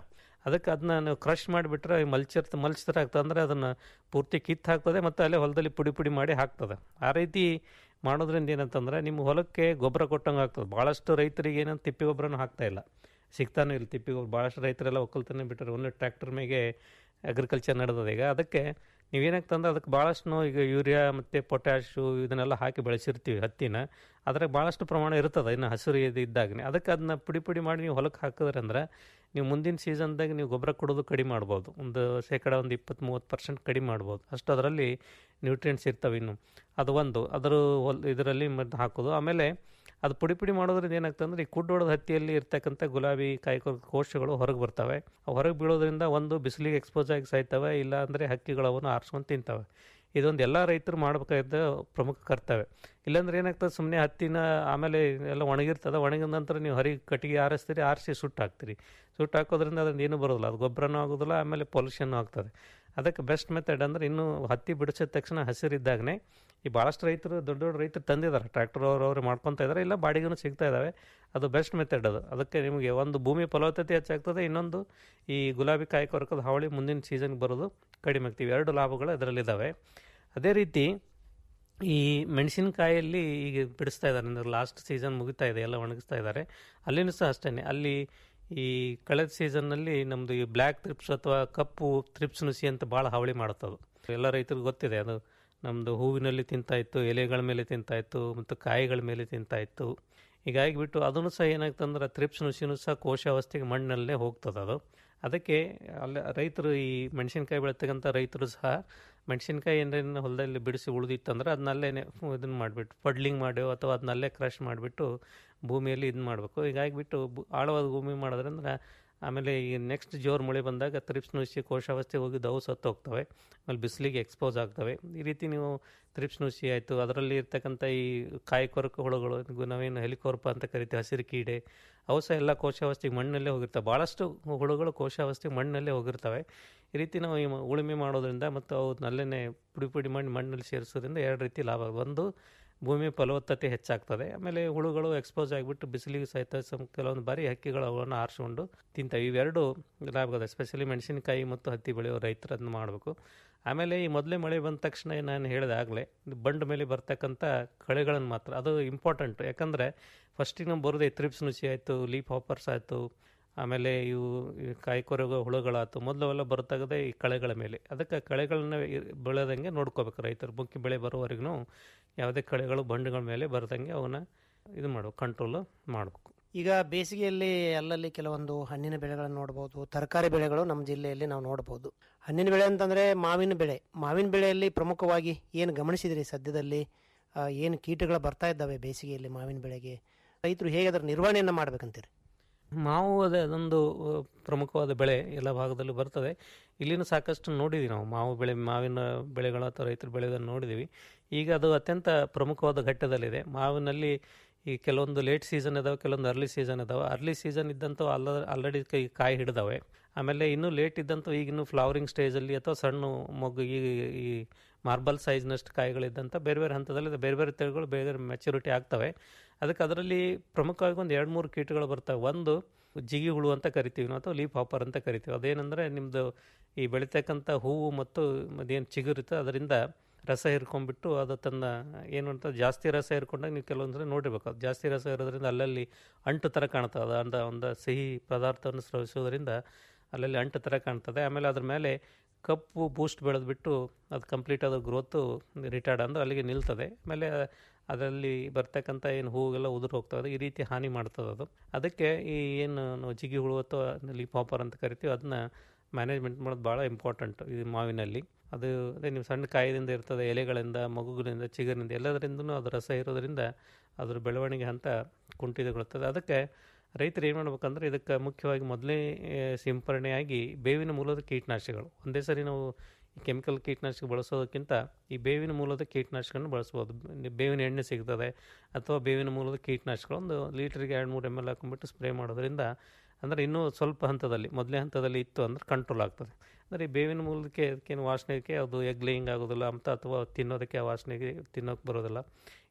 ಅದಕ್ಕೆ ಅದನ್ನ ನೀವು ಕ್ರಷ್ ಮಾಡಿಬಿಟ್ರೆ ಮಲ್ಚರ್ ಮಲ್ಚ್ ಥರ ಆಗ್ತದೆ ಅಂದರೆ ಅದನ್ನು ಪೂರ್ತಿ ಕಿತ್ತು ಹಾಕ್ತದೆ ಮತ್ತು ಅಲ್ಲೇ ಹೊಲದಲ್ಲಿ ಪುಡಿ ಪುಡಿ ಮಾಡಿ ಹಾಕ್ತದೆ ಆ ರೀತಿ ಮಾಡೋದ್ರಿಂದ ಏನಂತಂದ್ರೆ ನಿಮ್ಮ ಹೊಲಕ್ಕೆ ಗೊಬ್ಬರ ಕೊಟ್ಟಂಗೆ ಆಗ್ತದೆ ಭಾಳಷ್ಟು ರೈತರಿಗೆ ಏನಂತ ತಿಪ್ಪಿ ಗೊಬ್ಬರನೂ ಹಾಕ್ತಾ ಇಲ್ಲ ಸಿಗ್ತಾನೆ ಇಲ್ಲ ತಿಪ್ಪಿ ಗೊಬ್ಬರ ಭಾಳಷ್ಟು ರೈತರೆಲ್ಲ ಒಕ್ಕಲ್ತಾನೆ ಬಿಟ್ಟರೆ ಒಂದು ಟ್ರ್ಯಾಕ್ಟರ್ ಮೇಲೆ ಅಗ್ರಿಕಲ್ಚರ್ ನಡೆದದ ಈಗ ಅದಕ್ಕೆ ನೀವೇನಾಗ್ತಂದ್ರೆ ಅದಕ್ಕೆ ಭಾಳಷ್ಟು ಈಗ ಯೂರಿಯಾ ಮತ್ತು ಪೊಟ್ಯಾಶು ಇದನ್ನೆಲ್ಲ ಹಾಕಿ ಬೆಳೆಸಿರ್ತೀವಿ ಹತ್ತಿನ ಅದ್ರಾಗ ಭಾಳಷ್ಟು ಪ್ರಮಾಣ ಇರ್ತದೆ ಇನ್ನು ಹಸಿರು ಇದು ಇದ್ದಾಗನೇ ಅದಕ್ಕೆ ಅದನ್ನ ಪುಡಿ ಪುಡಿ ಮಾಡಿ ನೀವು ಹೊಲಕ್ಕೆ ಹಾಕಿದ್ರೆ ಅಂದ್ರೆ ನೀವು ಮುಂದಿನ ಸೀಸನ್ದಾಗ ನೀವು ಗೊಬ್ಬರ ಕೊಡೋದು ಕಡಿಮೆ ಮಾಡ್ಬೋದು ಒಂದು ಶೇಕಡ ಒಂದು ಇಪ್ಪತ್ತು ಮೂವತ್ತು ಪರ್ಸೆಂಟ್ ಕಡಿಮೆ ಮಾಡ್ಬೋದು ಅಷ್ಟು ಅದರಲ್ಲಿ ನ್ಯೂಟ್ರಿಯೆಂಟ್ಸ್ ಇರ್ತವೆ ಇನ್ನು ಅದು ಒಂದು ಅದರ ಹೊಲ್ ಇದರಲ್ಲಿ ಮತ್ತೆ ಹಾಕೋದು ಆಮೇಲೆ ಅದು ಪುಡಿ ಪುಡಿ ಮಾಡೋದ್ರಿಂದ ಏನಾಗ್ತದೆ ಅಂದರೆ ಈ ಕುಡ್ಡೊಡದ ಹತ್ತಿಯಲ್ಲಿ ಇರ್ತಕ್ಕಂಥ ಗುಲಾಬಿ ಕಾಯಿಕೊ ಕೋಶಗಳು ಹೊರಗೆ ಬರ್ತವೆ ಹೊರಗೆ ಬೀಳೋದ್ರಿಂದ ಒಂದು ಬಿಸಿಲಿಗೆ ಎಕ್ಸ್ಪೋಸ್ ಆಗಿ ಸಾಯ್ತವೆ ಇಲ್ಲ ಅಂದರೆ ಹಕ್ಕಿಗಳು ಅವನ್ನು ಆರಿಸ್ಕೊಂಡು ತಿಂತವೆ ಇದೊಂದು ಎಲ್ಲ ರೈತರು ಮಾಡಬೇಕಾದ ಪ್ರಮುಖ ಕರ್ತವ್ಯ ಇಲ್ಲಾಂದ್ರೆ ಏನಾಗ್ತದೆ ಸುಮ್ಮನೆ ಹತ್ತಿನ ಆಮೇಲೆ ಎಲ್ಲ ಒಣಗಿರ್ತದೆ ಒಣಗಿದ ನಂತರ ನೀವು ಹರಿ ಕಟ್ಟಿಗೆ ಆರಿಸ್ತೀರಿ ಆರಿಸಿ ಸುಟ್ಟು ಹಾಕ್ತೀರಿ ಸುಟ್ಟು ಹಾಕೋದ್ರಿಂದ ಅದರಿಂದ ಏನೂ ಬರೋದಿಲ್ಲ ಅದು ಗೊಬ್ಬರನೂ ಆಗೋದಿಲ್ಲ ಆಮೇಲೆ ಪೊಲ್ಯೂಷನ್ ಆಗ್ತದೆ ಅದಕ್ಕೆ ಬೆಸ್ಟ್ ಮೆಥಡ್ ಅಂದರೆ ಇನ್ನೂ ಹತ್ತಿ ಬಿಡಿಸಿದ ತಕ್ಷಣ ಹಸಿರಿದ್ದಾಗನೇ ಈ ಭಾಳಷ್ಟು ರೈತರು ದೊಡ್ಡ ದೊಡ್ಡ ರೈತರು ತಂದಿದ್ದಾರೆ ಟ್ರ್ಯಾಕ್ಟರ್ ಅವರು ಅವರು ಮಾಡ್ಕೊತಾ ಇದ್ದಾರೆ ಇಲ್ಲ ಬಾಡಿಗೆನೂ ಸಿಗ್ತಾ ಇದ್ದಾವೆ ಅದು ಬೆಸ್ಟ್ ಮೆಥಡ್ ಅದು ಅದಕ್ಕೆ ನಿಮಗೆ ಒಂದು ಭೂಮಿ ಫಲವತ್ತತೆ ಹೆಚ್ಚಾಗ್ತದೆ ಇನ್ನೊಂದು ಈ ಗುಲಾಬಿ ಕಾಯಿ ಕೊರಕದ ಹಾವಳಿ ಮುಂದಿನ ಸೀಸನ್ಗೆ ಬರೋದು ಕಡಿಮೆ ಆಗ್ತೀವಿ ಎರಡು ಲಾಭಗಳು ಅದರಲ್ಲಿದ್ದಾವೆ ಅದೇ ರೀತಿ ಈ ಮೆಣಸಿನಕಾಯಲ್ಲಿ ಈಗ ಬಿಡಿಸ್ತಾ ಇದ್ದಾರೆ ಅಂದರೆ ಲಾಸ್ಟ್ ಸೀಸನ್ ಮುಗಿತಾ ಇದೆ ಎಲ್ಲ ಒಣಗಿಸ್ತಾ ಇದ್ದಾರೆ ಅಲ್ಲಿನೂ ಸಹ ಅಷ್ಟೇ ಅಲ್ಲಿ ಈ ಕಳೆದ ಸೀಸನ್ನಲ್ಲಿ ನಮ್ಮದು ಈ ಬ್ಲ್ಯಾಕ್ ತ್ರಿಪ್ಸ್ ಅಥವಾ ಕಪ್ಪು ತ್ರಿಪ್ಸ್ ನುಸಿ ಅಂತ ಭಾಳ ಹಾವಳಿ ಮಾಡುತ್ತದು ಎಲ್ಲ ರೈತರಿಗೆ ಗೊತ್ತಿದೆ ಅದು ನಮ್ಮದು ಹೂವಿನಲ್ಲಿ ತಿಂತಾಯಿತ್ತು ಎಲೆಗಳ ಮೇಲೆ ತಿಂತಾಯಿತ್ತು ಮತ್ತು ಕಾಯಿಗಳ ಮೇಲೆ ತಿಂತಾಯಿತ್ತು ಹೀಗಾಗಿ ಬಿಟ್ಟು ಅದನ್ನು ಸಹ ಏನಾಗ್ತಂದ್ರೆ ತ್ರಿಪ್ಸ್ ನುಸಿನೂ ಸಹ ಕೋಶಾವಸ್ಥೆಗೆ ಮಣ್ಣಲ್ಲೇ ಹೋಗ್ತದೆ ಅದು ಅದಕ್ಕೆ ಅಲ್ಲಿ ರೈತರು ಈ ಮೆಣಸಿನ್ಕಾಯಿ ಬೆಳೀತಕ್ಕಂಥ ರೈತರು ಸಹ ಮೆಣಸಿನ್ಕಾಯಿ ಏನೇನು ಹೊಲದಲ್ಲಿ ಬಿಡಿಸಿ ಉಳಿದಿತ್ತಂದ್ರೆ ಅದನ್ನಲ್ಲೇ ಇದನ್ನು ಮಾಡಿಬಿಟ್ಟು ಪಡ್ಲಿಂಗ್ ಮಾಡಿ ಅಥವಾ ಅದನ್ನಲ್ಲೇ ಕ್ರಷ್ ಮಾಡಿಬಿಟ್ಟು ಭೂಮಿಯಲ್ಲಿ ಇದು ಮಾಡಬೇಕು ಹೀಗಾಗಿ ಬಿಟ್ಟು ಬು- ಆಳವಾದ ಭೂಮಿ ಮಾಡೋದ್ರಿಂದ ಆಮೇಲೆ ಈ ನೆಕ್ಸ್ಟ್ ಜೋರು ಮಳೆ ಬಂದಾಗ ತ್ರಿಪ್ಸ್ ನುಸಿ ಕೋಶಾವಸ್ಥೆ ಹೋಗಿದ್ದು ಅವು ಸತ್ತು ಹೋಗ್ತವೆ ಆಮೇಲೆ ಬಿಸಿಲಿಗೆ ಎಕ್ಸ್ಪೋಸ್ ಆಗ್ತವೆ ಈ ರೀತಿ ನೀವು ತ್ರಿಪ್ಸ್ ನುಸಿ ಆಯಿತು ಅದರಲ್ಲಿ ಇರ್ತಕ್ಕಂಥ ಈ ಕಾಯಿ ಕೊರಕ ಹುಳುಗಳು ಇವು ನಾವೇನು ಹೆಲಿಕೋರ್ಪ ಅಂತ ಕರಿತೀವಿ ಹಸಿರು ಕೀಡೆ ಅವು ಸಹ ಎಲ್ಲ ಕೋಶಾವಸ್ಥೆಗೆ ಮಣ್ಣಲ್ಲೇ ಹೋಗಿರ್ತವೆ ಭಾಳಷ್ಟು ಹುಳುಗಳು ಕೋಶಾವಸ್ಥೆಗೆ ಮಣ್ಣಲ್ಲೇ ಹೋಗಿರ್ತವೆ ಈ ರೀತಿ ನಾವು ಈ ಮ- ಉಳುಮೆ ಮಾಡೋದ್ರಿಂದ ಮತ್ತು ಅವನ್ನಲ್ಲೇ ಪುಡಿ ಪುಡಿ ಮಾಡಿ ಮಣ್ಣಲ್ಲಿ ಸೇರಿಸೋದ್ರಿಂದ ಎರಡು ರೀತಿ ಲಾಭ ಆಗುತ್ತೆ. ಒಂದು ಭೂಮಿ ಫಲವತ್ತತೆ ಹೆಚ್ಚಾಗ್ತದೆ ಆಮೇಲೆ ಹುಳುಗಳು ಎಕ್ಸ್ಪೋಸ್ ಆಗಿಬಿಟ್ಟು ಬಿಸಿಲಿಗೆ ಸಹಿತ ಸಮ್ ಕೆಲವೊಂದು ಬಾರಿ ಹಕ್ಕಿಗಳು ಅವನ್ನು ಆರಿಸ್ಕೊಂಡು ತಿಂತವೆ ಇವೆರಡು ಲಾಭ ಇದೆ ಎಸ್ಪೆಷಲಿ ಮೆಣಸಿನಕಾಯಿ ಮತ್ತು ಹತ್ತಿ ಬೆಳೆಯೋ ರೈತರು ಅದನ್ನ ಮಾಡಬೇಕು ಆಮೇಲೆ ಈ ಮೊದಲೇ ಮಳೆ ಬಂದ ತಕ್ಷಣ ನಾನು ಹೇಳಿದೆ ಆಗಲೇ ಬಂಡ ಮೇಲೆ ಬರ್ತಕ್ಕಂಥ ಕಳೆಗಳನ್ನು ಮಾತ್ರ ಅದು ಇಂಪಾರ್ಟೆಂಟ್ ಯಾಕಂದರೆ ಫಸ್ಟಿಗೆ ನಾವು ಬರೋದೇ ತ್ರಿಪ್ಸ್ ನುಸಿ ಆಯಿತು ಲೀಪ್ ಹಾಪರ್ಸ್ ಆಯಿತು ಆಮೇಲೆ ಇವು ಈ ಕಾಯಿ ಕೊರಗ ಹುಳುಗಳಾಯ್ತು ಮೊದಲೆಲ್ಲ ಬರ್ತಗದೆ ಈ ಕಳೆಗಳ ಮೇಲೆ ಅದಕ್ಕೆ ಕಳೆಗಳನ್ನ ಇ- ಬೆಳೆದಂಗೆ ನೋಡ್ಕೋಬೇಕು ರೈತರು ಮುಖ್ಯ ಬೆಳೆ ಬರೋವರೆಗೂ ಯಾವುದೇ ಕಳೆಗಳು ಬಂಡುಗಳ ಮೇಲೆ ಬರ್ದಂಗೆ ಅವನ್ನ ಇದು ಮಾಡಬೇಕು ಕಂಟ್ರೋಲ್ ಮಾಡಬೇಕು ಈಗ ಬೇಸಿಗೆಯಲ್ಲಿ ಅಲ್ಲಲ್ಲಿ ಕೆಲವೊಂದು ಹಣ್ಣಿನ ಬೆಳೆಗಳನ್ನು ನೋಡಬಹುದು ತರಕಾರಿ ಬೆಳೆಗಳು ನಮ್ಮ ಜಿಲ್ಲೆಯಲ್ಲಿ ನಾವು ನೋಡಬಹುದು ಹಣ್ಣಿನ ಬೆಳೆ ಅಂತಂದ್ರೆ ಮಾವಿನ ಬೆಳೆ ಮಾವಿನ ಬೆಳೆಯಲ್ಲಿ ಪ್ರಮುಖವಾಗಿ ಏನು ಗಮನಿಸಿದ್ರಿ ಸದ್ಯದಲ್ಲಿ ಆ, ಏನು ಕೀಟಗಳು ಬರ್ತಾ ಇದ್ದಾವೆ ಬೇಸಿಗೆಯಲ್ಲಿ ಮಾವಿನ ಬೆಳೆಗೆ ರೈತರು ಹೇಗೆ ಅದರ ನಿರ್ವಹಣೆಯನ್ನು ಮಾಡ್ಬೇಕಂತೀರಿ ಮಾವು ಅದೇ ಅದೊಂದು ಆ, ಪ್ರಮುಖವಾದ ಬೆಳೆ ಎಲ್ಲ ಭಾಗದಲ್ಲೂ ಬರ್ತದೆ ಇಲ್ಲಿನೂ ಸಾಕಷ್ಟು ನೋಡಿದ್ದೀವಿ ನಾವು ಮಾವು ಬೆಳೆ ಮಾವಿನ ಬೆಳೆಗಳು ಅಥವಾ ರೈತರು ಬೆಳೆಯೋದನ್ನು ನೋಡಿದ್ದೀವಿ ಈಗ ಅದು ಅತ್ಯಂತ ಪ್ರಮುಖವಾದ ಘಟ್ಟದಲ್ಲಿದೆ ಮಾವಿನಲ್ಲಿ ಈ ಕೆಲವೊಂದು ಲೇಟ್ ಸೀಸನ್ ಇದಾವೆ ಕೆಲವೊಂದು ಅರ್ಲಿ ಸೀಸನ್ ಇದಾವೆ ಅರ್ಲಿ ಸೀಸನ್ ಇದ್ದಂತೂ ಅಲ್ಲ ಆಲ್ರೆಡಿ ಕೈ ಕಾಯಿ ಹಿಡಿದಾವೆ ಆಮೇಲೆ ಇನ್ನೂ ಲೇಟ್ ಇದ್ದಂತೂ ಈಗ ಇನ್ನೂ ಫ್ಲವರಿಂಗ್ ಸ್ಟೇಜಲ್ಲಿ ಅಥವಾ ಸಣ್ಣ ಮೊಗ್ಗು ಈ ಈ ಮಾರ್ಬಲ್ ಸೈಜ್ನಷ್ಟು ಕಾಯಿಗಳಿದ್ದಂಥ ಬೇರೆ ಬೇರೆ ಹಂತದಲ್ಲಿ ಬೇರೆ ಬೇರೆ ತಳಿಗಳು ಬೇರೆ ಬೇರೆ ಮೆಚುರಿಟಿ ಆಗ್ತವೆ ಅದಕ್ಕೆ ಅದರಲ್ಲಿ ಪ್ರಮುಖವಾಗಿ ಒಂದು ಎರಡು ಮೂರು ಕೀಟಗಳು ಬರ್ತವೆ ಒಂದು ಜಿಗಿ ಹುಳು ಅಂತ ಕರಿತೀವಿ ನಾವು ಅಥವಾ ಲೀಪ್ ಹಾಪರ್ ಅಂತ ಕರಿತೀವಿ ಅದೇನೆಂದರೆ ನಿಮ್ಮದು ಈ ಬೆಳೀತಕ್ಕಂಥ ಹೂವು ಮತ್ತು ಅದೇನು ಚಿಗುರುತ್ತೆ ಅದರಿಂದ ರಸ ಹಿರ್ಕೊಂಡ್ಬಿಟ್ಟು ಅದು ತನ್ನ ಏನು ಅಂತ ಜಾಸ್ತಿ ರಸ ಹಿರ್ಕೊಂಡಾಗ ನೀವು ಕೆಲವೊಂದು ಸಲ ನೋಡಿರ್ಬೇಕು ಅದು ಜಾಸ್ತಿ ರಸ ಇರೋದ್ರಿಂದ ಅಲ್ಲಲ್ಲಿ ಅಂಟು ಥರ ಕಾಣ್ತದೆ ಅದು ಅಂದ ಒಂದು ಸಿಹಿ ಪದಾರ್ಥವನ್ನು ಸ್ರವಿಸೋದ್ರಿಂದ ಅಲ್ಲಲ್ಲಿ ಅಂಟು ಥರ ಕಾಣ್ತದೆ ಆಮೇಲೆ ಅದ್ರ ಮೇಲೆ ಕಪ್ಪು ಬೂಸ್ಟ್ ಬೆಳೆದ್ಬಿಟ್ಟು ಅದು ಕಂಪ್ಲೀಟ್ ಅದು ಗ್ರೋತು ರಿಟೈರ್ಡ್ ಅಂದ್ರೆ ಅಲ್ಲಿಗೆ ನಿಲ್ತದೆ ಆಮೇಲೆ ಅದರಲ್ಲಿ ಬರ್ತಕ್ಕಂಥ ಏನು ಹೂವೆಲ್ಲ ಉದುರು ಹೋಗ್ತದೆ ಈ ರೀತಿ ಹಾನಿ ಮಾಡ್ತದೆ ಅದು ಅದಕ್ಕೆ ಈ ಏನು ನಾವು ಜಿಗಿ ಹುಳು ಅಥವಾ ಲೀಪ್ ಹಾಪರ್ ಅಂತ ಕರಿತೀವಿ ಅದನ್ನ ಮ್ಯಾನೇಜ್ಮೆಂಟ್ ಮಾಡೋದು ಭಾಳ ಇಂಪಾರ್ಟೆಂಟ್ ಈ ಮಾವಿನಲ್ಲಿ ಅದು ಅದೇ ನೀವು ಸಣ್ಣ ಕಾಯದಿಂದ ಇರ್ತದೆ ಎಲೆಗಳಿಂದ ಮಗುಗಳಿಂದ ಚಿಗುರಿನಿಂದ ಎಲ್ಲದರಿಂದನೂ ಅದು ರಸ ಇರೋದ್ರಿಂದ ಅದ್ರ ಬೆಳವಣಿಗೆ ಹಂತ ಕುಂಠಿತಗೊಳ್ಳುತ್ತದೆ ಅದಕ್ಕೆ ರೈತರು ಏನು ಮಾಡ್ಬೇಕಂದ್ರೆ ಇದಕ್ಕೆ ಮುಖ್ಯವಾಗಿ ಮೊದಲೇ ಸಿಂಪರಣೆಯಾಗಿ ಬೇವಿನ ಮೂಲದ ಕೀಟನಾಶಕಗಳು ಒಂದೇ ಸರಿ ನಾವು ಈ ಕೆಮಿಕಲ್ ಕೀಟನಾಶಕ ಬಳಸೋದಕ್ಕಿಂತ ಈ ಬೇವಿನ ಮೂಲದ ಕೀಟನಾಶಕವನ್ನು ಬಳಸ್ಬೋದು ಬೇವಿನ ಎಣ್ಣೆ ಸಿಗ್ತದೆ ಅಥವಾ ಬೇವಿನ ಮೂಲದ ಕೀಟನಾಶಕಗಳು ಒಂದು ಲೀಟ್ರಿಗೆ ಎರಡು ಮೂರು ಎಮ್ ಎಲ್ ಹಾಕೊಂಡ್ಬಿಟ್ಟು ಸ್ಪ್ರೇ ಮಾಡೋದ್ರಿಂದ ಅಂದರೆ ಇನ್ನೂ ಸ್ವಲ್ಪ ಹಂತದಲ್ಲಿ ಮೊದಲೇ ಹಂತದಲ್ಲಿ ಇತ್ತು ಅಂದ್ರೆ ಕಂಟ್ರೋಲ್ ಆಗ್ತದೆ ಅಂದರೆ ಈ ಬೇವಿನ ಮೂಲಕ್ಕೆ ಅದಕ್ಕೇನು ವಾಸನೆಗೆ ಅದು ಎಗ್ ಲೇಯಿಂಗ್ ಆಗೋದಿಲ್ಲ ಅಂತ ಅಥವಾ ತಿನ್ನೋದಕ್ಕೆ ಆ ವಾಸನೆಗೆ ತಿನ್ನೋಕೆ ಬರೋದಿಲ್ಲ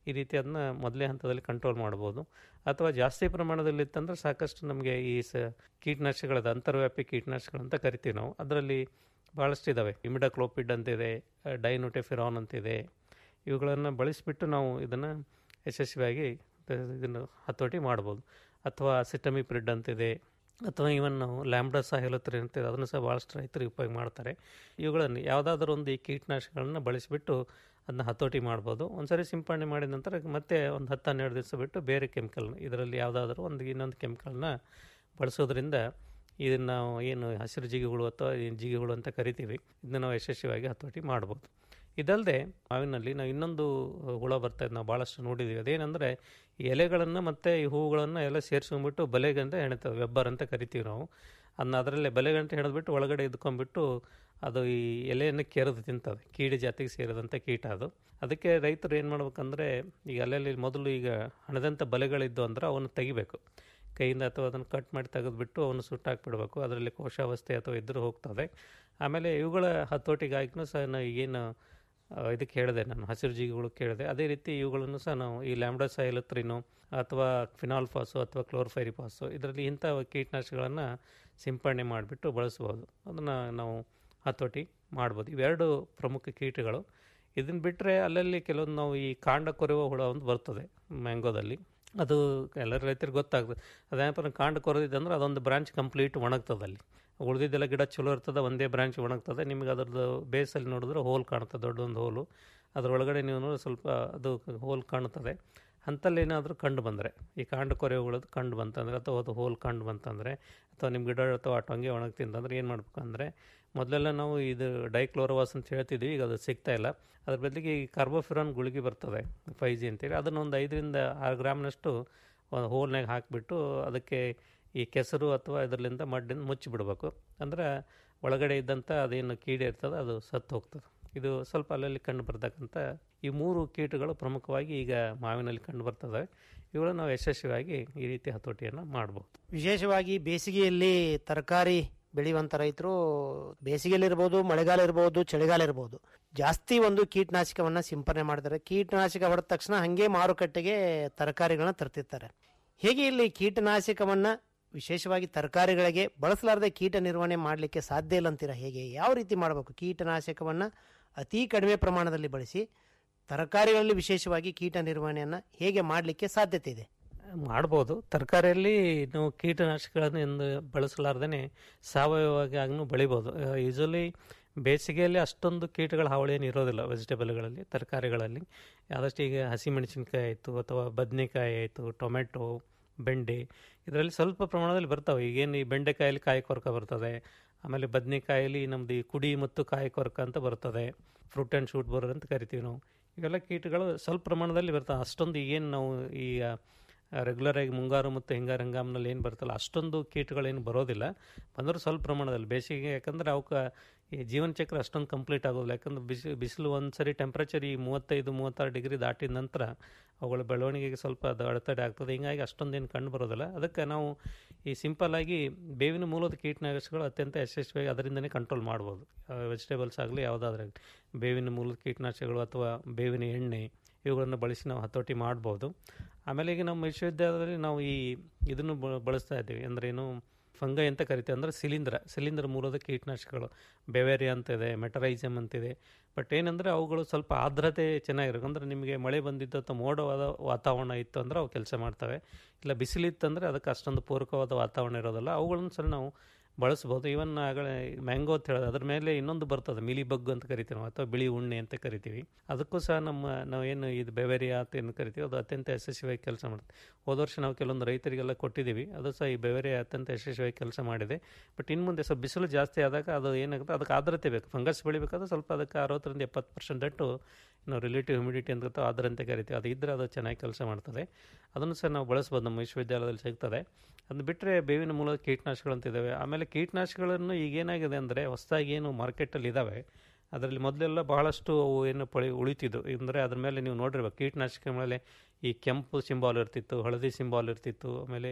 ಈ ರೀತಿ ಅದನ್ನ ಮೊದಲೇ ಹಂತದಲ್ಲಿ ಕಂಟ್ರೋಲ್ ಮಾಡ್ಬೋದು ಅಥವಾ ಜಾಸ್ತಿ ಪ್ರಮಾಣದಲ್ಲಿ ಇತ್ತಂದ್ರೆ ಸಾಕಷ್ಟು ನಮಗೆ ಈ ಸ ಕೀಟನಾಶಕಗಳದ ಅಂತರ್ವ್ಯಾಪಿ ಕೀಟನಾಶಕಗಳು ಅಂತ ಕರಿತೀವಿ ನಾವು ಅದರಲ್ಲಿ ಭಾಳಷ್ಟು ಇದ್ದಾವೆ ಇಮಿಡಕ್ಲೋಪಿಡ್ ಅಂತಿದೆ ಡೈನೋಟೆಫಿರಾನ್ ಅಂತಿದೆ ಇವುಗಳನ್ನು ಬಳಸಿಬಿಟ್ಟು ನಾವು ಇದನ್ನು ಯಶಸ್ವಿಯಾಗಿ ಇದನ್ನು ಹತೋಟಿ ಮಾಡ್ಬೋದು ಅಥವಾ ಸಿಟಮಿಪ್ರಿಡ್ ಅಂತಿದೆ ಅಥವಾ ಇವನ್ ನಾವು ಲ್ಯಾಂಬ್ಡಾ ಸಾಹಿಲತ್ರಿ ಅಂತಿದೆ ಅದನ್ನು ಸಹ ಭಾಳಷ್ಟು ರೈತರು ಉಪಯೋಗ ಮಾಡ್ತಾರೆ ಇವುಗಳನ್ನು ಯಾವುದಾದ್ರೂ ಒಂದು ಈ ಕೀಟನಾಶಕಗಳನ್ನ ಬಳಸಿಬಿಟ್ಟು ಅದನ್ನ ಹತೋಟಿ ಮಾಡ್ಬೋದು ಒಂದ್ಸರಿ ಸಿಂಪಡಣೆ ಮಾಡಿದ ನಂತರ ಮತ್ತೆ ಒಂದು ಹತ್ತು ಹನ್ನೆರಡು ದಿವಸ ಬಿಟ್ಟು ಬೇರೆ ಕೆಮಿಕಲ್ ಇದರಲ್ಲಿ ಯಾವುದಾದ್ರೂ ಒಂದು ಇನ್ನೊಂದು ಕೆಮಿಕಲ್ನ ಬಳಸೋದ್ರಿಂದ ಇದನ್ನು ನಾವು ಏನು ಹಸಿರು ಜಿಗಿಗಳು ಅಥವಾ ಏನು ಜಿಗಿಗಳು ಅಂತ ಕರಿತೀವಿ ಇದನ್ನ ನಾವು ಯಶಸ್ವಿಯಾಗಿ ಹತೋಟಿ ಮಾಡ್ಬೋದು ಇದಲ್ಲದೆ ಮಾವಿನಲ್ಲಿ ನಾವು ಇನ್ನೊಂದು ಹುಳ ಬರ್ತಾ ಇದೆ ನಾವು ಭಾಳಷ್ಟು ನೋಡಿದ್ದೀವಿ ಅದೇನೆಂದರೆ ಈ ಎಲೆಗಳನ್ನು ಮತ್ತು ಈ ಹೂವುಗಳನ್ನು ಎಲ್ಲ ಸೇರಿಸ್ಕೊಂಡ್ಬಿಟ್ಟು ಬಲೆಗಂತ ಹೆಣಿತವೆ ವೆಬ್ಬರ್ ಅಂತ ಕರಿತೀವಿ ನಾವು ಅದನ್ನ ಅದರಲ್ಲೇ ಬಲೆಗಂಟ ಹೆಣದ್ಬಿಟ್ಟು ಒಳಗಡೆ ಇದ್ಕೊಂಡ್ಬಿಟ್ಟು ಅದು ಈ ಎಲೆಯನ್ನು ಕೆರೆದು ತಿಂತದೆ ಕೀಡಿ ಜಾತಿಗೆ ಸೇರಿದಂಥ ಕೀಟ ಅದು ಅದಕ್ಕೆ ರೈತರು ಏನು ಮಾಡ್ಬೇಕಂದ್ರೆ ಈಗ ಅಲ್ಲಲ್ಲಿ ಮೊದಲು ಈಗ ಹಣದಂಥ ಬಲೆಗಳಿದ್ದು ಅಂದ್ರೆ ಅವನ್ನು ತೆಗಿಬೇಕು ಕೈಯಿಂದ ಅಥವಾ ಅದನ್ನು ಕಟ್ ಮಾಡಿ ತೆಗೆದುಬಿಟ್ಟು ಅವನ್ನು ಸುಟ್ಟಾಕ್ಬಿಡ್ಬೇಕು ಅದರಲ್ಲಿ ಕೋಶಾವಸ್ಥೆ ಅಥವಾ ಇದ್ರೂ ಹೋಗ್ತದೆ ಆಮೇಲೆ ಇವುಗಳ ಹತೋಟಿಗಾಗಿನೂ ಸಹ ನಾವು ಏನು ಆ, ಇದಕ್ಕೆ ಹೇಳಿದೆ ನಾನು ಹಸಿರು ಜೀವಿಗಳು ಕೇಳಿದೆ ಅದೇ ರೀತಿ ಇವುಗಳನ್ನು ಸಹ ನಾವು ಈ ಲ್ಯಾಂಬ್ಡಾ ಸೈಲತ್ರಿನೋ ಅಥವಾ ಫಿನಾಲ್ಫಾಸು ಅಥವಾ ಕ್ಲೋರ್ಫೈರಿಫಾಸು ಇದರಲ್ಲಿ ಇಂಥ ಕೀಟನಾಶಕಗಳನ್ನು ಸಿಂಪಡಣೆ ಮಾಡಿಬಿಟ್ಟು ಬಳಸ್ಬೋದು ಅದನ್ನು ನಾವು ಹತೋಟಿ ಮಾಡ್ಬೋದು ಇವೆರಡು ಪ್ರಮುಖ ಕೀಟಗಳು ಇದನ್ನು ಬಿಟ್ಟರೆ ಅಲ್ಲಲ್ಲಿ ಕೆಲವೊಂದು ನಾವು ಈ ಕಾಂಡ ಕೊರೆಯುವ ಹುಳ ಒಂದು ಬರ್ತದೆ ಮ್ಯಾಂಗೋದಲ್ಲಿ ಅದು ಎಲ್ಲ ರೈತರಿಗೆ ಗೊತ್ತಾಗ್ತದೆ ಅದೇನಪ್ಪ ಕಾಂಡ ಕೊರೆದಿದೆ ಅಂದ್ರೆ ಅದೊಂದು ಬ್ರಾಂಚ್ ಕಂಪ್ಲೀಟ್ ಒಣಗ್ತದೆ ಅಲ್ಲಿ ಉಳಿದಿದ್ದೆಲ್ಲ ಗಿಡ ಚಲೋ ಇರ್ತದೆ ಒಂದೇ ಬ್ರಾಂಚ್ ಒಣಗ್ತದೆ ನಿಮಗೆ ಅದರದ್ದು ಬೇಸಲ್ಲಿ ನೋಡಿದ್ರೆ ಹೋಲ್ ಕಾಣ್ತದೆ ದೊಡ್ಡೊಂದು ಹೋಲು ಅದರೊಳಗಡೆ ನೀವು ನೋಡಿ ಸ್ವಲ್ಪ ಅದು ಹೋಲ್ ಕಾಣುತ್ತದೆ ಅಂಥಲ್ಲಿ ಏನಾದರೂ ಕಂಡು ಬಂದರೆ ಈ ಕಾಂಡ ಕೊರೆಯುಗಳದ್ದು ಕಂಡು ಬಂತಂದರೆ ಅಥವಾ ಅದು ಹೋಲ್ ಕಂಡು ಬಂತಂದರೆ ಅಥವಾ ನಿಮ್ಮ ಗಿಡ ಅಥವಾ ಟೊಂಗೆ ಒಣಗ್ತಿ ಅಂತಂದ್ರೆ ಏನು ಮಾಡ್ಬೇಕಂದ್ರೆ ಮೊದಲೆಲ್ಲ ನಾವು ಇದು ಡೈಕ್ಲೋರೋವಾಸ್ ಅಂತ ಹೇಳ್ತಿದ್ವಿ ಈಗ ಅದು ಸಿಗ್ತಾ ಇಲ್ಲ ಅದ್ರ ಬದಲಿಗೆ ಈ ಕಾರ್ಬೋಫಿರಾನ್ ಗುಳಿಗೆ ಬರ್ತದೆ ಫೈ ಜಿ ಅಂತೇಳಿ ಅದನ್ನು ಒಂದು ಐದರಿಂದ ಆರು ಗ್ರಾಮ್ನಷ್ಟು ಒಂದು ಹೋಲ್ನಾಗ ಹಾಕಿಬಿಟ್ಟು ಅದಕ್ಕೆ ಈ ಕೆಸರು ಅಥವಾ ಇದರಲ್ಲಿಂದ ಮಡ್ಡಿಂದ ಮುಚ್ಚಿಬಿಡ್ಬೇಕು ಅಂದ್ರೆ ಒಳಗಡೆ ಇದ್ದಂಥ ಅದೇನು ಕೀಡೆ ಇರ್ತದೆ ಅದು ಸತ್ತು ಹೋಗ್ತದೆ ಇದು ಸ್ವಲ್ಪ ಅಲ್ಲಲ್ಲಿ ಕಂಡು ಬರ್ತಕ್ಕಂಥ ಈ ಮೂರು ಕೀಟಗಳು ಪ್ರಮುಖವಾಗಿ ಈಗ ಮಾವಿನಲ್ಲಿ ಕಂಡು ಬರ್ತವೆ ಇವುಗಳನ್ನು ನಾವು ಯಶಸ್ವಿಯಾಗಿ ಈ ರೀತಿ ಹತೋಟಿಯನ್ನು ಮಾಡ್ಬೋದು ವಿಶೇಷವಾಗಿ ಬೇಸಿಗೆಯಲ್ಲಿ ತರಕಾರಿ ಬೆಳೆಯುವಂಥ ರೈತರು ಬೇಸಿಗೆಯಲ್ಲಿರ್ಬೋದು ಮಳೆಗಾಲ ಇರ್ಬೋದು ಚಳಿಗಾಲ ಇರ್ಬೋದು ಜಾಸ್ತಿ ಒಂದು ಕೀಟನಾಶಕವನ್ನು ಸಿಂಪರಣೆ ಮಾಡ್ತಾರೆ ಕೀಟನಾಶಕ ಹೊಡೆದ ತಕ್ಷಣ ಹಾಗೆ ಮಾರುಕಟ್ಟೆಗೆ ತರಕಾರಿಗಳನ್ನ ತರ್ತಿರ್ತಾರೆ ಹೇಗೆ ಇಲ್ಲಿ ಕೀಟನಾಶಕವನ್ನು ವಿಶೇಷವಾಗಿ ತರಕಾರಿಗಳಿಗೆ ಬಳಸಲಾರದೆ ಕೀಟ ನಿರ್ವಹಣೆ ಮಾಡಲಿಕ್ಕೆ ಸಾಧ್ಯ ಇಲ್ಲ ಅಂತೀರಾ ಹೇಗೆ ಯಾವ ರೀತಿ ಮಾಡಬೇಕು ಕೀಟನಾಶಕವನ್ನು ಅತಿ ಕಡಿಮೆ ಪ್ರಮಾಣದಲ್ಲಿ ಬಳಸಿ ತರಕಾರಿಗಳಲ್ಲಿ ವಿಶೇಷವಾಗಿ ಕೀಟ ನಿರ್ವಹಣೆಯನ್ನು ಹೇಗೆ ಮಾಡಲಿಕ್ಕೆ ಸಾಧ್ಯತೆ ಇದೆ ಮಾಡ್ಬೋದು ತರಕಾರಿಯಲ್ಲಿ ನಾವು ಕೀಟನಾಶಕಗಳನ್ನು ಎಂದು ಬಳಸಲಾರ್ದೇ ಸಾವಯವವಾಗಿ ಆಗನು ಬೆಳಿಬೋದು ಯೂಶಲಿ ಬೇಸಿಗೆಯಲ್ಲಿ ಅಷ್ಟೊಂದು ಕೀಟಗಳ ಹಾವಳಿ ಏನು ಇರೋದಿಲ್ಲ ವೆಜಿಟೇಬಲ್ಗಳಲ್ಲಿ ತರಕಾರಿಗಳಲ್ಲಿ ಆದಷ್ಟು ಈಗ ಹಸಿಮೆಣಸಿನ್ಕಾಯಿ ಆಯಿತು ಅಥವಾ ಬದನೆಕಾಯಿ ಆಯಿತು ಟೊಮೆಟೊ ಬೆಂಡೆ ಇದರಲ್ಲಿ ಸ್ವಲ್ಪ ಪ್ರಮಾಣದಲ್ಲಿ ಬರ್ತವೆ ಈಗೇನು ಈ ಬೆಂಡೆಕಾಯಲ್ಲಿ ಕಾಯಿ ಕೊರಕ ಬರ್ತದೆ ಆಮೇಲೆ ಬದನೆಕಾಯಲ್ಲಿ ನಮ್ಮದು ಈ ಕುಡಿ ಮತ್ತು ಕಾಯಿ ಕೊರಕ ಅಂತ ಬರ್ತದೆ ಫ್ರೂಟ್ ಆ್ಯಂಡ್ ಶೂಟ್ ಬೋರರ್ ಅಂತ ಕರಿತೀವಿ ನಾವು ಇವೆಲ್ಲ ಕೀಟಗಳು ಸ್ವಲ್ಪ ಪ್ರಮಾಣದಲ್ಲಿ ಬರ್ತವೆ ಅಷ್ಟೊಂದು ಏನು ನಾವು ಈ ರೆಗ್ಯುಲರ್ ಆಗಿ ಮುಂಗಾರು ಮತ್ತು ಹಿಂಗಾರು ಹಂಗಾಮಿನಲ್ಲಿ ಏನು ಬರ್ತಲ್ಲ ಅಷ್ಟೊಂದು ಕೀಟಗಳೇನು ಬರೋದಿಲ್ಲ ಬಂದರೂ ಸ್ವಲ್ಪ ಪ್ರಮಾಣದಲ್ಲಿ ಬೇಸಿಗೆ ಯಾಕಂದರೆ ಅವಕ್ಕೆ ಈ ಜೀವನ ಚಕ್ರ ಅಷ್ಟೊಂದು ಕಂಪ್ಲೀಟ್ ಆಗೋದಿಲ್ಲ ಯಾಕಂದ್ರೆ ಬಿಸಿ ಬಿಸಿಲು ಒಂದು ಸರಿ ಟೆಂಪ್ರೇಚರ್ ಈ ಮೂವತ್ತೈದು ಮೂವತ್ತಾರು ಡಿಗ್ರಿ ದಾಟಿದ ನಂತರ ಅವುಗಳ ಬೆಳವಣಿಗೆಗೆ ಸ್ವಲ್ಪ ಅದು ಅಡೆತಡೆ ಆಗ್ತದೆ ಹಿಂಗಾಗಿ ಅಷ್ಟೊಂದೇನು ಕಂಡು ಬರೋದಿಲ್ಲ ಅದಕ್ಕೆ ನಾವು ಈ ಸಿಂಪಲ್ ಆಗಿ ಬೇವಿನ ಮೂಲದ ಕೀಟನಾಶಕಗಳು ಅತ್ಯಂತ ಯಶಸ್ವಿಯಾಗಿ ಅದರಿಂದನೇ ಕಂಟ್ರೋಲ್ ಮಾಡ್ಬೋದು ವೆಜಿಟೇಬಲ್ಸ್ ಆಗಲಿ ಯಾವುದಾದ್ರೂ ಬೇವಿನ ಮೂಲದ ಕೀಟನಾಶಕಗಳು ಅಥವಾ ಬೇವಿನ ಎಣ್ಣೆ ಇವುಗಳನ್ನು ಬಳಸಿ ನಾವು ಹತೋಟಿ ಮಾಡ್ಬೋದು ಆಮೇಲೆ ಈಗ ನಮ್ಮ ವಿಶ್ವವಿದ್ಯಾಲಯದಲ್ಲಿ ನಾವು ಈ ಇದನ್ನು ಬ- ಬಳಸ್ತಾ ಇದ್ದೀವಿ ಅಂದ್ರೆ ಏನು ಫಂಗೈ ಅಂತ ಕರಿತೀವಿ ಅಂದರೆ ಸಿಲಿಂದ್ರ ಸಿಲಿಂದ್ರ ಮೂಲದ ಕೀಟನಾಶಕಗಳು ಬೆವೇರಿಯಾ ಅಂತಿದೆ ಮೆಟರೈಸಮ್ ಅಂತಿದೆ ಬಟ್ ಏನಂದರೆ ಅವುಗಳು ಸ್ವಲ್ಪ ಆರ್ದ್ರತೆ ಚೆನ್ನಾಗಿರುತ್ತೆ ಅಂದರೆ ನಿಮಗೆ ಮಳೆ ಬಂದಿದ್ದು ಅಥವಾ ಮೋಡವಾದ ವಾತಾವರಣ ಇತ್ತು ಅಂದರೆ ಅವು ಕೆಲಸ ಮಾಡ್ತವೆ ಇಲ್ಲ ಬಿಸಿಲಿತ್ತಂದರೆ ಅದಕ್ಕೆ ಅಷ್ಟೊಂದು ಪೂರಕವಾದ ವಾತಾವರಣ ಇರೋದಿಲ್ಲ ಅವುಗಳನ್ನು ಸಹ ನಾವು ಬಳಸ್ಬೋದು ಇವನ್ ಆಗಲೇ ಮ್ಯಾಂಗೋ ಅಂತ ಹೇಳೋದು ಅದ್ರ ಮೇಲೆ ಇನ್ನೊಂದು ಬರ್ತದೆ ಮಿಲಿ ಬಗ್ಗು ಅಂತ ಕರಿತೀವಿ ನಾವು ಅಥವಾ ಬಿಳಿ ಉಣ್ಣೆ ಅಂತ ಕರಿತೀವಿ ಅದಕ್ಕೂ ಸಹ ನಮ್ಮ ನಾವೇನು ಇದು ಬೆವೇರಿಯಾ ಅಂತ ಏನು ಕರಿತೀವಿ ಅದು ಅತ್ಯಂತ ಯಶಸ್ವಿಯಾಗಿ ಕೆಲಸ ಮಾಡುತ್ತೆ ಹೋದ ವರ್ಷ ನಾವು ಕೆಲವೊಂದು ರೈತರಿಗೆಲ್ಲ ಕೊಟ್ಟಿದ್ದೀವಿ ಅದು ಸಹ ಈ ಬೆವೇರಿಯಾ ಅತ್ಯಂತ ಯಶಸ್ವಿಯಾಗಿ ಕೆಲಸ ಮಾಡಿದೆ ಬಟ್ ಇನ್ನು ಮುಂದೆ ಸ್ವಲ್ಪ ಬಿಸಿಲು ಜಾಸ್ತಿ ಆದಾಗ ಅದು ಏನಾಗುತ್ತೆ ಅದಕ್ಕೆ ಆರ್ದ್ರತೆ ಬೇಕು ಫಂಗಸ್ ಬೆಳಿಬೇಕಾದ್ರೆ ಸ್ವಲ್ಪ ಅದಕ್ಕೆ ಅರವತ್ತರಿಂದ ಎಪ್ಪತ್ತು ಪರ್ಸೆಂಟ್ ಅಟ್ಟು ನಾವು ರಿಲೇಟಿವ್ ಹ್ಯುಮಿಡಿಟಿ ಅಂತ ಗೊತ್ತಾ ಆದ್ರಂತೆ ಕರಿತೀವಿ ಅದು ಇದ್ದರೆ ಅದು ಚೆನ್ನಾಗಿ ಕೆಲಸ ಮಾಡ್ತದೆ ಅದನ್ನು ಸಹ ನಾವು ಬಳಸ್ಬೋದು ನಮ್ಮ ವಿಶ್ವವಿದ್ಯಾಲಯದಲ್ಲಿ ಸಿಗ್ತದೆ ಅದನ್ನು ಬಿಟ್ಟರೆ ಬೇವಿನ ಮೂಲದ ಕೀಟನಾಶಕಗಳು ಅಂತ ಇದ್ದಾವೆ ಆಮೇಲೆ ಕೀಟನಾಶಕಗಳನ್ನು ಈಗೇನಾಗಿದೆ ಅಂದರೆ ಹೊಸದಾಗಿ ಏನು ಮಾರ್ಕೆಟಲ್ಲಿ ಇದ್ದಾವೆ ಅದರಲ್ಲಿ ಮೊದಲೆಲ್ಲ ಬಹಳಷ್ಟು ಅವು ಏನು ಪಳಿ ಉಳಿತಿದ್ದು ಅಂದರೆ ಅದ್ರ ಮೇಲೆ ನೀವು ನೋಡಿರ್ಬೇಕು ಕೀಟನಾಶಕ ಮೇಲೆ ಈ ಕೆಂಪು ಸಿಂಬಾಲ್ ಇರ್ತಿತ್ತು ಹಳದಿ ಸಿಂಬಾಲ್ ಇರ್ತಿತ್ತು ಆಮೇಲೆ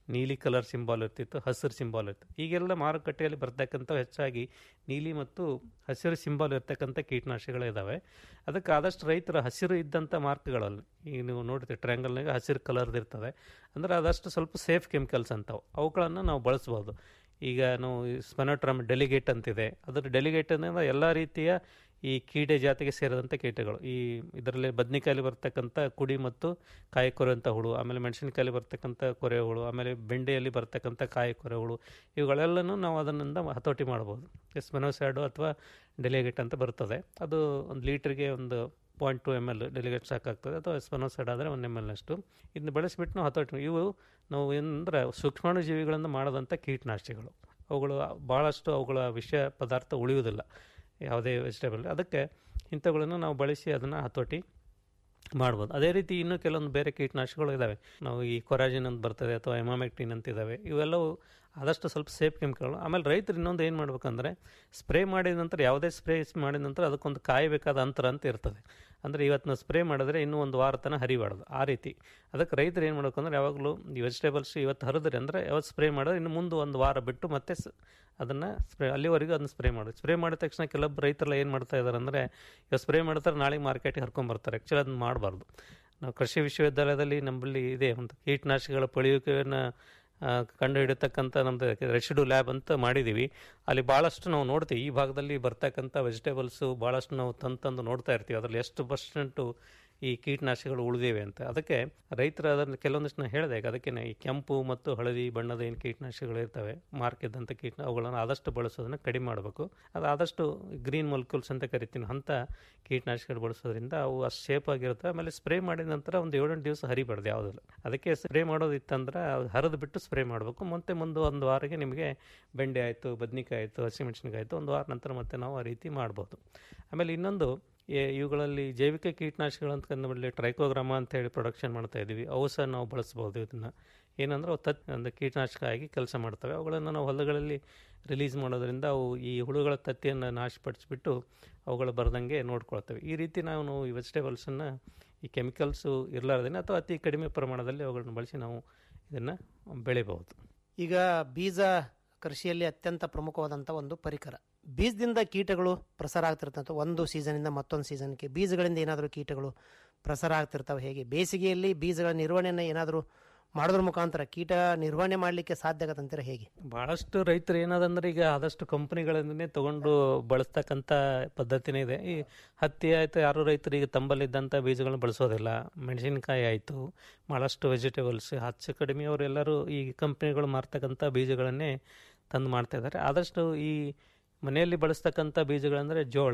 ನೀಲಿ ಕಲರ್ ಸಿಂಬಾಲ್ ಇರ್ತಿತ್ತು ಹಸಿರು ಸಿಂಬಾಲ್ ಇರ್ತಿತ್ತು ಈಗೆಲ್ಲ ಮಾರುಕಟ್ಟೆಯಲ್ಲಿ ಬರ್ತಕ್ಕಂಥ ಹೆಚ್ಚಾಗಿ ನೀಲಿ ಮತ್ತು ಹಸಿರು ಸಿಂಬಾಲ್ ಇರ್ತಕ್ಕಂಥ ಕೀಟನಾಶಕಗಳಿದ್ದಾವೆ ಅದಕ್ಕೆ ಆದಷ್ಟು ರೈತರ ಹಸಿರು ಇದ್ದಂಥ ಮಾರ್ಕ್ಗಳಲ್ಲಿ ಈಗ ನೀವು ನೋಡ್ತೀವಿ ಟ್ರ್ಯಾಂಗಲ್ನಾಗ ಹಸಿರು ಕಲರ್ದು ಇರ್ತದೆ ಅಂದರೆ ಆದಷ್ಟು ಸ್ವಲ್ಪ ಸೇಫ್ ಕೆಮಿಕಲ್ಸ್ ಅಂತವು ಅವುಗಳನ್ನು ನಾವು ಬಳಸ್ಬೋದು ಈಗ ನಾವು ಸ್ಪೆನೋಟ್ರಮ್ ಡೆಲಿಗೇಟ್ ಅಂತಿದೆ ಅದರ ಡೆಲಿಗೇಟ್ ಅಂದರೆ ಎಲ್ಲ ರೀತಿಯ ಈ ಕೀಡೆ ಜಾತಿಗೆ ಸೇರಿದಂಥ ಕೀಟಗಳು ಈ ಇದರಲ್ಲಿ ಬದ್ನಿಕಾಯಲ್ಲಿ ಬರ್ತಕ್ಕಂಥ ಕುಡಿ ಮತ್ತು ಕಾಯಿ ಕೊರೆಯುವಂಥ ಹುಳು ಆಮೇಲೆ ಮೆಣಸಿನಕಾಯಲ್ಲಿ ಬರ್ತಕ್ಕಂಥ ಕೊರೆ ಹುಳು ಆಮೇಲೆ ಬೆಂಡೆಯಲ್ಲಿ ಬರ್ತಕ್ಕಂಥ ಕಾಯಿ ಕೊರೆ ಹುಳು ಇವುಗಳೆಲ್ಲನೂ ನಾವು ಅದನ್ನಿಂದ ಹತೋಟಿ ಮಾಡ್ಬೋದು ಸ್ಪೆನೋಸ್ಯಾಡು ಅಥವಾ ಡೆಲಿಗೇಟ್ ಅಂತ ಬರ್ತದೆ ಅದು ಒಂದು ಲೀಟ್ರಿಗೆ ಒಂದು point two M L Delegate ಸಾಕಾಗ್ತದೆ ಅಥವಾ ಸ್ಪೆನೋಸೈಡ್ ಆದರೆ ಒಂದು ಎಮ್ ಎಲ್ನಷ್ಟು ಇದನ್ನ ಬೆಳೆಸಿಬಿಟ್ಟು ನಾವು ಹತೋಟಿ ಇವು ನಾವು ಏನಂದ್ರೆ ಸೂಕ್ಷ್ಮಾಣು ಜೀವಿಗಳಿಂದ ಮಾಡದಂಥ ಕೀಟನಾಶಕಗಳು ಅವುಗಳು ಭಾಳಷ್ಟು ಅವುಗಳ ವಿಷ ಪದಾರ್ಥ ಉಳಿಯುವುದಿಲ್ಲ ಯಾವುದೇ ವೆಜಿಟೇಬಲ್ ಅದಕ್ಕೆ ಇಂಥವುಗಳನ್ನು ನಾವು ಬಳಸಿ ಅದನ್ನು ಹತೋಟಿ ಮಾಡ್ಬೋದು ಅದೇ ರೀತಿ ಇನ್ನೂ ಕೆಲವೊಂದು ಬೇರೆ ಕೀಟನಾಶಕಗಳು ಇದ್ದಾವೆ ನಾವು ಈ ಕೊರಾಜಿನ್ ಅಂತ ಬರ್ತದೆ ಅಥವಾ ಎಮಾಮೆಕ್ಟಿನ್ ಅಂತ ಇದ್ದಾವೆ ಇವೆಲ್ಲವೂ ಆದಷ್ಟು ಸ್ವಲ್ಪ ಸೇಫ್ ಕೆಮಿಕಲ್ಗಳು ಆಮೇಲೆ ರೈತರು ಇನ್ನೊಂದು ಏನು ಮಾಡ್ಬೇಕಂದ್ರೆ ಸ್ಪ್ರೇ ಮಾಡಿದ ನಂತರ ಯಾವುದೇ ಸ್ಪ್ರೇ ಮಾಡಿದ ನಂತರ ಅದಕ್ಕೊಂದು ಕಾಯಬೇಕಾದ ಅಂತರ ಅಂತ ಇರ್ತದೆ ಅಂದರೆ ಇವತ್ತು ನಾವು ಸ್ಪ್ರೇ ಮಾಡಿದ್ರೆ ಇನ್ನೂ ಒಂದು ವಾರ ತನಕ ಹರಿಬಾರ್ದು ಆ ರೀತಿ ಅದಕ್ಕೆ ರೈತರು ಏನು ಮಾಡ್ಬೇಕಂದ್ರೆ ಯಾವಾಗಲೂ ಈ ವೆಜಿಟೇಬಲ್ಸ್ ಇವತ್ತು ಹರಿದ್ರೆ ಅಂದರೆ ಯಾವತ್ತು ಸ್ಪ್ರೇ ಮಾಡಿದ್ರೆ ಇನ್ನು ಮುಂದೆ ಒಂದು ವಾರ ಬಿಟ್ಟು ಮತ್ತೆ ಸ್ ಅದನ್ನು ಸ್ಪ್ರೇ ಅಲ್ಲಿವರೆಗೂ ಅದನ್ನು ಸ್ಪ್ರೇ ಮಾಡೋದು ಸ್ಪ್ರೇ ಮಾಡಿದ ತಕ್ಷಣ ಕೆಲವೊಬ್ಬರು ರೈತರೆಲ್ಲ ಏನು ಮಾಡ್ತಾ ಇದ್ದಾರೆ ಅಂದರೆ ಇವತ್ತು ಸ್ಪ್ರೇ ಮಾಡ್ತಾರೆ ನಾಳೆಗೆ ಮಾರ್ಕೆಟಿಗೆ ಹರ್ಕೊಂಬರ್ತಾರೆ ಆ್ಯಕ್ಚುಲಿ ಅದನ್ನ ಮಾಡಬಾರ್ದು ನಾವು ಕೃಷಿ ವಿಶ್ವವಿದ್ಯಾಲಯದಲ್ಲಿ ನಮ್ಮಲ್ಲಿ ಇದೆ ಒಂದು ಕೀಟನಾಶಕಗಳ ಪಳೆಯುವಿಕೆಯನ್ನು ಕಂಡು ಹಿಡಿತಕ್ಕಂಥ ನಮ್ಮದು ರೆಸಿಡು ಲ್ಯಾಬ್ ಅಂತ ಮಾಡಿದ್ದೀವಿ ಅಲ್ಲಿ ಭಾಳಷ್ಟು ನಾವು ನೋಡ್ತೀವಿ ಈ ಭಾಗದಲ್ಲಿ ಬರ್ತಕ್ಕಂಥ ವೆಜಿಟೇಬಲ್ಸು ಭಾಳಷ್ಟು ನಾವು ತಂದು ತಂದು ನೋಡ್ತಾ ಇರ್ತೀವಿ ಅದರಲ್ಲಿ ಎಷ್ಟು ಪರ್ಸೆಂಟು ಈ ಕೀಟನಾಶಕಗಳು ಉಳಿದಿವೆ ಅಂತ ಅದಕ್ಕೆ ರೈತರು ಅದನ್ನು ಕೆಲವೊಂದಿಷ್ಟು ನಾನು ಹೇಳಿದೆ ಅದಕ್ಕೆ ಈ ಕೆಂಪು ಮತ್ತು ಹಳದಿ ಬಣ್ಣದ ಏನು ಕೀಟನಾಶಕಗಳು ಇರ್ತವೆ ಮಾರ್ಕ್ ಇದ್ದಂಥ ಕೀಟ ಅವುಗಳನ್ನು ಆದಷ್ಟು ಬಳಸೋದನ್ನು ಕಡಿಮೆ ಮಾಡಬೇಕು ಅದು ಆದಷ್ಟು ಗ್ರೀನ್ ಮೊಲ್ಕ್ಯೂಲ್ಸ್ ಅಂತ ಕರಿತೀನಿ ಅಂಥ ಕೀಟನಾಶಕಗಳು ಬಳಸೋದ್ರಿಂದ ಅವು ಅಷ್ಟು ಶೇಪ್ ಆಗಿರುತ್ತೆ ಆಮೇಲೆ ಸ್ಪ್ರೇ ಮಾಡಿದ ನಂತರ ಒಂದು ಏಳೆಂಟು ದಿವಸ ಹರಿಬಾರ್ದು ಯಾವುದಿಲ್ಲ ಅದಕ್ಕೆ ಸ್ಪ್ರೇ ಮಾಡೋದಿತ್ತಂದ್ರೆ ಅದು ಹರಿದು ಬಿಟ್ಟು ಸ್ಪ್ರೇ ಮಾಡಬೇಕು ಮತ್ತೆ ಮುಂದೆ ಒಂದು ವಾರಕ್ಕೆ ನಿಮಗೆ ಬೆಂಡೆ ಆಯಿತು ಬದ್ನಿಕಾಯಿ ಆಯಿತು ಹಸಿಮೆಣಸಿನಕಾಯಿ ಆಯಿತು ಒಂದು ವಾರ ನಂತರ ಮತ್ತೆ ನಾವು ಆ ರೀತಿ ಮಾಡ್ಬೋದು ಆಮೇಲೆ ಇನ್ನೊಂದು ಏ- ಇವುಗಳಲ್ಲಿ ಜೈವಿಕ ಕೀಟನಾಶಕಗಳು ಅಂತ ಕಂಡುಬರಲಿ ಟ್ರೈಕೋಗ್ರಾಮ ಅಂತ ಹೇಳಿ ಪ್ರೊಡಕ್ಷನ್ ಮಾಡ್ತಾ ಇದ್ದೀವಿ ಅವು ಸಹ ನಾವು ಬಳಸ್ಬೋದು ಇದನ್ನು ಏನಂದ್ರೆ ಅವು ತತ್ ಒಂದು ಕೀಟನಾಶಕ ಆಗಿ ಕೆಲಸ ಮಾಡ್ತವೆ ಅವುಗಳನ್ನು ನಾವು ಹೊಲಗಳಲ್ಲಿ ರಿಲೀಸ್ ಮಾಡೋದ್ರಿಂದ ಅವು ಈ ಹುಳುಗಳ ತತ್ತಿಯನ್ನು ನಾಶಪಡಿಸ್ಬಿಟ್ಟು ಅವುಗಳು ಬರದಂಗೆ ನೋಡ್ಕೊಳ್ತವೆ ಈ ರೀತಿ ನಾವು ಈ ವೆಜಿಟೇಬಲ್ಸನ್ನು ಈ ಕೆಮಿಕಲ್ಸು ಇರಲಾರ್ದೇನೆ ಅಥವಾ ಅತಿ ಕಡಿಮೆ ಪ್ರಮಾಣದಲ್ಲಿ ಅವುಗಳನ್ನು ಬಳಸಿ ನಾವು ಇದನ್ನು ಬೆಳಿಬಹುದು ಈಗ ಬೀಜ ಕೃಷಿಯಲ್ಲಿ ಅತ್ಯಂತ ಪ್ರಮುಖವಾದಂಥ ಒಂದು ಪರಿಕರ ಬೀಜದಿಂದ ಕೀಟಗಳು ಪ್ರಸಾರ ಆಗ್ತಿರ್ತಂಥ ಒಂದು ಸೀಸನಿಂದ ಮತ್ತೊಂದು ಸೀಸನ್ಗೆ ಬೀಜಗಳಿಂದ ಏನಾದರೂ ಕೀಟಗಳು ಪ್ರಸಾರ ಆಗ್ತಿರ್ತಾವೆ ಹೇಗೆ ಬೇಸಿಗೆಯಲ್ಲಿ ಬೀಜಗಳ ನಿರ್ವಹಣೆಯನ್ನು ಏನಾದರೂ ಮಾಡೋದ್ರ ಮುಖಾಂತರ ಕೀಟ ನಿರ್ವಹಣೆ ಮಾಡಲಿಕ್ಕೆ ಸಾಧ್ಯ ಆಗತ್ತಂತೀರ ಹೇಗೆ ಭಾಳಷ್ಟು ರೈತರು ಏನದಂದ್ರೆ ಈಗ ಆದಷ್ಟು ಕಂಪನಿಗಳಿಂದನೇ ತಗೊಂಡು ಬಳಸ್ತಕ್ಕಂಥ ಪದ್ಧತಿನೇ ಇದೆ ಈ ಹತ್ತಿ ಆಯಿತು ಯಾರು ರೈತರು ಈಗ ತಂಬಲ್ಲಿದ್ದಂಥ ಬೀಜಗಳನ್ನ ಬಳಸೋದಿಲ್ಲ ಮೆಣಸಿನಕಾಯಿ ಆಯಿತು ಭಾಳಷ್ಟು ವೆಜಿಟೇಬಲ್ಸ್ ಹೆಚ್ಚು ಕಡಿಮೆ ಅವರೆಲ್ಲರೂ ಈ ಕಂಪ್ನಿಗಳು ಮಾರ್ತಕ್ಕಂಥ ಬೀಜಗಳನ್ನೇ ತಂದು ಮಾಡ್ತಾ ಇದ್ದಾರೆ ಆದಷ್ಟು ಈ ಮನೆಯಲ್ಲಿ ಬಳಸ್ತಕ್ಕಂಥ ಬೀಜಗಳಂದರೆ ಜೋಳ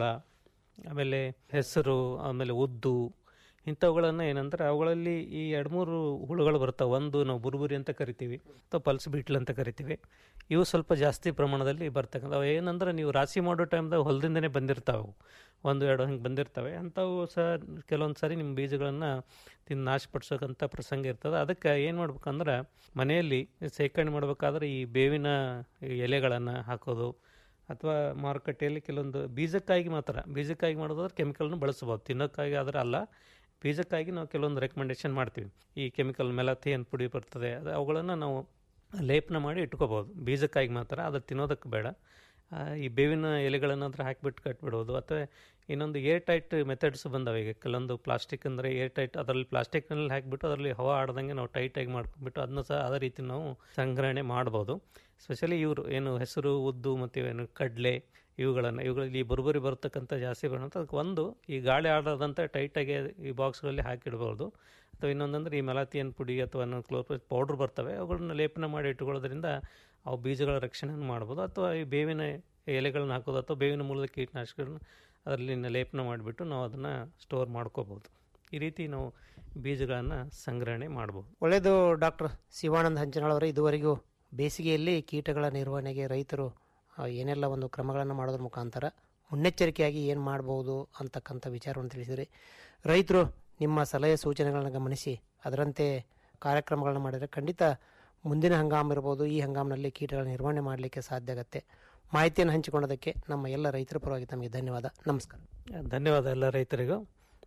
ಆಮೇಲೆ ಹೆಸರು ಆಮೇಲೆ ಉದ್ದು ಇಂಥವುಗಳನ್ನು ಏನಂದ್ರೆ ಅವುಗಳಲ್ಲಿ ಈ ಎರಡು ಮೂರು ಹುಳುಗಳು ಬರ್ತಾವೆ ಒಂದು ನಾವು ಬುರುಬುರಿ ಅಂತ ಕರಿತೀವಿ ಅಥವಾ ಪಲ್ಸ್ ಬೀಟ್ಲ್ ಅಂತ ಕರಿತೀವಿ ಇವು ಸ್ವಲ್ಪ ಜಾಸ್ತಿ ಪ್ರಮಾಣದಲ್ಲಿ ಬರ್ತಕ್ಕಂಥ ಅವು ಏನಂದ್ರೆ ನೀವು ರಾಶಿ ಮಾಡೋ ಟೈಮ್ದಾಗ ಹೊಲದಿಂದನೇ ಬಂದಿರ್ತಾವೆ ಅವು. ಒಂದು ಎರಡು ಹಿಂಗೆ ಬಂದಿರ್ತವೆ ಅಂಥವು ಸಹ ಕೆಲವೊಂದು ಸಾರಿ ನಿಮ್ಮ ಬೀಜಗಳನ್ನು ತಿಂದು ನಾಶಪಡಿಸೋಕ್ಕಂಥ ಪ್ರಸಂಗ ಇರ್ತದೆ ಅದಕ್ಕೆ ಏನು ಮಾಡ್ಬೇಕಂದ್ರೆ ಮನೆಯಲ್ಲಿ ಶೇಖರಣೆ ಮಾಡಬೇಕಾದ್ರೆ ಈ ಬೇವಿನ ಎಲೆಗಳನ್ನು ಹಾಕೋದು ಅಥವಾ ಮಾರುಕಟ್ಟೆಯಲ್ಲಿ ಕೆಲವೊಂದು ಬೀಜಕ್ಕಾಗಿ ಮಾತ್ರ ಬೀಜಕ್ಕಾಗಿ ಮಾಡೋದಾದ್ರೆ ಕೆಮಿಕಲ್ನ ಬಳಸ್ಬೋದು ತಿನ್ನೋಕ್ಕಾಗಿ ಆದರೆ ಅಲ್ಲ ಬೀಜಕ್ಕಾಗಿ ನಾವು ಕೆಲವೊಂದು ರೆಕಮೆಂಡೇಶನ್ ಮಾಡ್ತೀವಿ ಈ ಕೆಮಿಕಲ್ ಮೆಲಥಿಯನ್ ಪುಡಿ ಬರ್ತದೆ ಅದು ಅವುಗಳನ್ನು ನಾವು ಲೇಪನ ಮಾಡಿ ಇಟ್ಕೋಬೋದು ಬೀಜಕ್ಕಾಗಿ ಮಾತ್ರ ಅದು ತಿನ್ನೋದಕ್ಕೆ ಬೇಡ ಆ, ಈ ಬೇವಿನ ಎಲೆಗಳನ್ನು ಅದ್ರ ಹಾಕಿಬಿಟ್ಟು ಕಟ್ಬಿಡೋದು ಅಥವಾ ಇನ್ನೊಂದು ಏರ್ ಟೈಟ್ ಮೆಥಡ್ಸ್ ಬಂದವೆ ಈಗ ಕೆಲವೊಂದು ಪ್ಲಾಸ್ಟಿಕ್ ಅಂದರೆ ಏರ್ ಟೈಟ್ ಅದರಲ್ಲಿ ಪ್ಲಾಸ್ಟಿಕ್ನಲ್ಲಿ ಹಾಕಿಬಿಟ್ಟು ಅದರಲ್ಲಿ ಹವಾ ಆಡ್ದಂಗೆ ನಾವು ಟೈಟಾಗಿ ಮಾಡ್ಕೊಂಡ್ಬಿಟ್ಟು ಅದನ್ನ ಸಹ ಅದೇ ರೀತಿ ನಾವು ಸಂಗ್ರಹಣೆ ಮಾಡ್ಬೋದು ಸ್ಪೆಷಲಿ ಇವರು ಏನು ಹೆಸರು ಉದ್ದು ಮತ್ತು ಏನು ಕಡಲೆ ಇವುಗಳನ್ನು ಇವುಗಳಲ್ಲಿ ಈ ಬುರ್ಬುರಿ ಬರ್ತಕ್ಕಂಥ ಜಾಸ್ತಿ ಬರೋಂಥ ಅದಕ್ಕೆ ಒಂದು ಈ ಗಾಳಿ ಆಡದಂತೆ ಟೈಟಾಗಿ ಈ ಬಾಕ್ಸ್ಗಳಲ್ಲಿ ಹಾಕಿಡ್ಬೋದು ಅಥವಾ ಇನ್ನೊಂದಂದ್ರೆ ಈ ಮೆಲಾತಿಯನ್ ಪುಡಿ ಅಥವಾ ಕ್ಲೋರ್ಪಸ್ ಪೌಡ್ರ್ ಬರ್ತವೆ ಅವುಗಳನ್ನ ಲೇಪನ ಮಾಡಿ ಇಟ್ಕೊಳ್ಳೋದ್ರಿಂದ ಅವು ಬೀಜಗಳ ರಕ್ಷಣೆಯನ್ನು ಮಾಡ್ಬೋದು ಅಥವಾ ಈ ಬೇವಿನ ಎಲೆಗಳನ್ನ ಹಾಕೋದು ಅಥವಾ ಬೇವಿನ ಮೂಲದ ಕೀಟನಾಶಕಗಳನ್ನ ಅದರಲ್ಲಿ ಲೇಪನ ಮಾಡಿಬಿಟ್ಟು ನಾವು ಅದನ್ನು ಸ್ಟೋರ್ ಮಾಡ್ಕೋಬೋದು ಈ ರೀತಿ ನಾವು ಬೀಜಗಳನ್ನು ಸಂಗ್ರಹಣೆ ಮಾಡ್ಬೋದು ಒಳ್ಳೆಯದು ಡಾಕ್ಟರ್ ಶಿವಾನಂದ ಹಂಚನಾಳ್ ಅವರೇ ಇದುವರೆಗೂ ಬೇಸಿಗೆಯಲ್ಲಿ ಕೀಟಗಳ ನಿರ್ವಹಣೆಗೆ ರೈತರು ಆ, ಏನೆಲ್ಲ ಒಂದು ಕ್ರಮಗಳನ್ನು ಮಾಡೋದ್ರ ಮುಖಾಂತರ ಮುನ್ನೆಚ್ಚರಿಕೆಯಾಗಿ ಏನು ಮಾಡ್ಬೋದು ಅಂತಕ್ಕಂಥ ವಿಚಾರವನ್ನು ತಿಳಿಸಿದರೆ ರೈತರು ನಿಮ್ಮ ಸಲಹೆ ಸೂಚನೆಗಳನ್ನು ಗಮನಿಸಿ ಅದರಂತೆ ಕಾರ್ಯಕ್ರಮಗಳನ್ನು ಮಾಡಿದರೆ ಖಂಡಿತ ಮುಂದಿನ ಹಂಗಾಮ ಇರ್ಬೋದು ಈ ಹಂಗಾಮಿನಲ್ಲಿ ಕೀಟಗಳ ನಿರ್ವಹಣೆ ಮಾಡಲಿಕ್ಕೆ ಸಾಧ್ಯ ಆಗುತ್ತೆ ಮಾಹಿತಿಯನ್ನು ಹಂಚಿಕೊಂಡದಕ್ಕೆ ನಮ್ಮ ಎಲ್ಲ ರೈತರ ಪರವಾಗಿ ತಮಗೆ ಧನ್ಯವಾದ ನಮಸ್ಕಾರ ಧನ್ಯವಾದ ಎಲ್ಲ ರೈತರಿಗೂ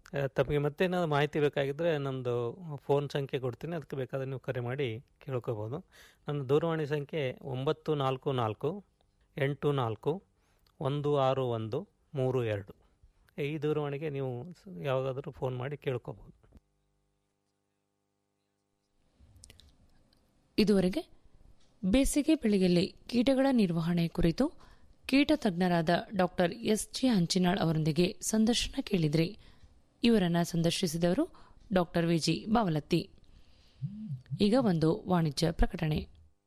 ಆ, ತಮಗೆ ಮತ್ತೇನಾದ್ರು ಮಾಹಿತಿ ಬೇಕಾಗಿದ್ದರೆ ನಮ್ಮದು ಫೋನ್ ಸಂಖ್ಯೆ ಕೊಡ್ತೀನಿ ಅದಕ್ಕೆ ಬೇಕಾದರೆ ನೀವು ಕರೆ ಮಾಡಿ ಕೇಳ್ಕೋಬೋದು ನನ್ನ ದೂರವಾಣಿ ಸಂಖ್ಯೆ ಒಂಬತ್ತು ನಾಲ್ಕು ನಾಲ್ಕು ಎಂಟು ನಾಲ್ಕು ಒಂದು ಆರು ಒಂದು ಮೂರು ಎರಡು ಈ ದೂರವಾಣಿಗೆ ನೀವು ಸ- ಯಾವಾಗಾದರೂ ಫೋನ್ ಮಾಡಿ ಕೇಳ್ಕೋಬೋದು ಇದುವರೆಗೆ ಬೇಸಿಗೆ ಬೆಳೆಯಲ್ಲಿ ಕೀಟಗಳ ನಿರ್ವಹಣೆ ಕುರಿತು ಕೀಟ ತಜ್ಞರಾದ ಡಾಕ್ಟರ್ ಎಸ್ ಜಿ ಹಂಚಿನಾಳ್ ಅವರೊಂದಿಗೆ ಸಂದರ್ಶನ ಕೇಳಿದ್ರಿ ಇವರನ್ನ ಸಂದರ್ಶಿಸಿದವರು ಡಾಕ್ಟರ್ ವಿಜಿ ಬಾವಲತ್ತಿ ಈಗ ಒಂದು ವಾಣಿಜ್ಯ ಪ್ರಕಟಣೆ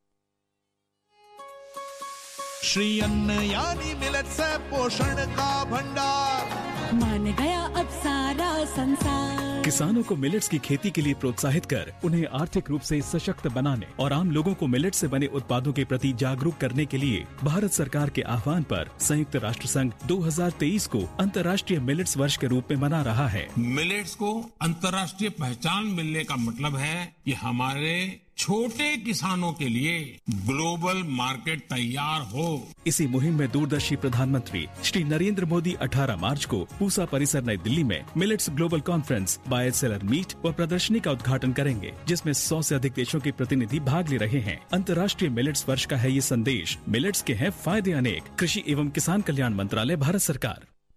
श्री अन्न यानी मिलत से पोषण का भंडार मान गया अब सारा संसार किसानों को मिलेट्स की खेती के लिए प्रोत्साहित कर उन्हें आर्थिक रूप से सशक्त बनाने और आम लोगों को मिलेट से बने उत्पादों के प्रति जागरूक करने के लिए भारत सरकार के आह्वान पर संयुक्त राष्ट्र संघ 2023 को अंतर्राष्ट्रीय मिलेट्स वर्ष के रूप में मना रहा है मिलेट्स को अंतर्राष्ट्रीय पहचान मिलने का मतलब है कि हमारे छोटे किसानों के लिए ग्लोबल मार्केट तैयार हो इसी मुहिम में दूरदर्शी प्रधानमंत्री श्री नरेंद्र मोदी 18 मार्च को पूसा परिसर नई दिल्ली में millets global conference buyer seller meet व प्रदर्शनी का उद्घाटन करेंगे जिसमें 100 से अधिक देशों के प्रतिनिधि भाग ले रहे हैं अंतर्राष्ट्रीय मिलेट्स वर्ष का है ये संदेश मिलेट्स के हैं फायदे अनेक कृषि एवं किसान कल्याण मंत्रालय भारत सरकार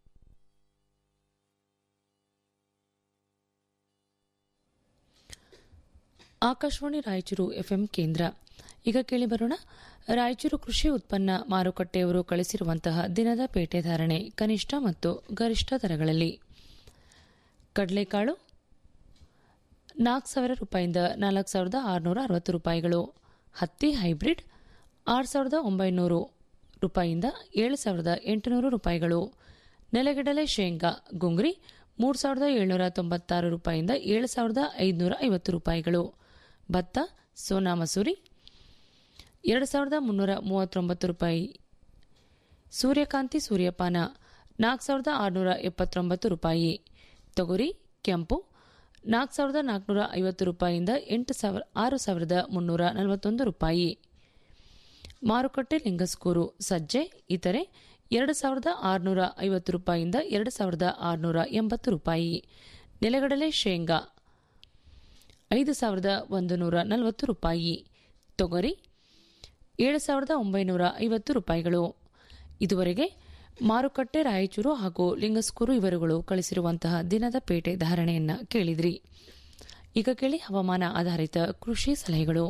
ಆಕಾಶವಾಣಿ ರಾಯಚೂರು ಎಫ್ಎಂ ಕೇಂದ್ರ ಈಗ ಕೇಳಿ ಬರೋಣ ರಾಯಚೂರು ಕೃಷಿ ಉತ್ಪನ್ನ ಮಾರುಕಟ್ಟೆಯವರು ಕಳಿಸಿರುವಂತಹ ದಿನದ ಪೇಟೆ ಧಾರಣೆ ಕನಿಷ್ಠ ಮತ್ತು ಗರಿಷ್ಠ ದರಗಳಲ್ಲಿ ಕಡಲೆಕಾಳು ನಾಲ್ಕು ಸಾವಿರ ರೂಪಾಯಿಂದ ನಾಲ್ಕು ಸಾವಿರದ ಆರುನೂರ ಅರವತ್ತು ರೂಪಾಯಿಗಳು ಹತ್ತಿ ಹೈಬ್ರಿಡ್ ಆರು ಸಾವಿರದ ಒಂಬೈನೂರು ರೂಪಾಯಿಯಿಂದ ಏಳು ಸಾವಿರದ ಎಂಟುನೂರು ರೂಪಾಯಿಗಳು ನೆಲಗಡಲೆ ಶೇಂಗಾ ಗುಂಗ್ರಿ ಮೂರು ಸಾವಿರದ ಏಳ್ನೂರ ತೊಂಬತ್ತಾರು ರೂಪಾಯಿಯಿಂದ ಏಳು ಸಾವಿರದ ಐದುನೂರ ಐವತ್ತು ರೂಪಾಯಿಗಳು ಭತ್ತ ಸೋನಾ ಮಸೂರಿ ಎರಡು ಸಾವಿರದ ಮುನ್ನೂರ ಮೂವತ್ತೊಂಬತ್ತು ರೂಪಾಯಿ ಸೂರ್ಯಕಾಂತಿ ಸೂರ್ಯಪಾನ ನಾಲ್ಕು ಸಾವಿರದ ಆರುನೂರ ಎಪ್ಪತ್ತೊಂಬತ್ತು ರೂಪಾಯಿ ತೊಗರಿ ಕೆಂಪು ನಾಲ್ಕು ಸಾವಿರದ ನಾಲ್ಕುನೂರ ಐವತ್ತು ರೂಪಾಯಿಯಿಂದ ಎಂಟು ಸಾವಿರ ಆರು ಸಾವಿರದ ಮುನ್ನೂರ ನಲವತ್ತೊಂದು ರೂಪಾಯಿ ಮಾರುಕಟ್ಟೆ ಲಿಂಗಸ್ಕೂರು ಸಜ್ಜೆ ಇತರೆ ಎರಡು ಸಾವಿರದ ಆರುನೂರ ಐವತ್ತು ರೂಪಾಯಿಯಿಂದ ಎರಡು ಸಾವಿರದ ಆರುನೂರ ಎಂಬತ್ತು ರೂಪಾಯಿ ನೆಲಗಡಲೆ ಶೇಂಗಾ ಐದು ಸಾವಿರದ ಒಂದು ನೂರ ನಲವತ್ತು ರೂಪಾಯಿ ತೊಗರಿ ಏಳು ಸಾವಿರದ ಒಂಬೈನೂರ ಐವತ್ತು ರೂಪಾಯಿಗಳು ಇದುವರೆಗೆ ಮಾರುಕಟ್ಟೆ ರಾಯಚೂರು ಹಾಗೂ ಲಿಂಗಸ್ಕೂರು ಇವರುಗಳು ಕಳಿಸಿರುವಂತಹ ದಿನದ ಪೇಟೆ ಧಾರಣೆಯನ್ನ ಕೇಳಿದ್ರಿ ಈಗ ಕೇಳಿ ಹವಾಮಾನ ಆಧಾರಿತ ಕೃಷಿ ಸಲಹೆಗಳು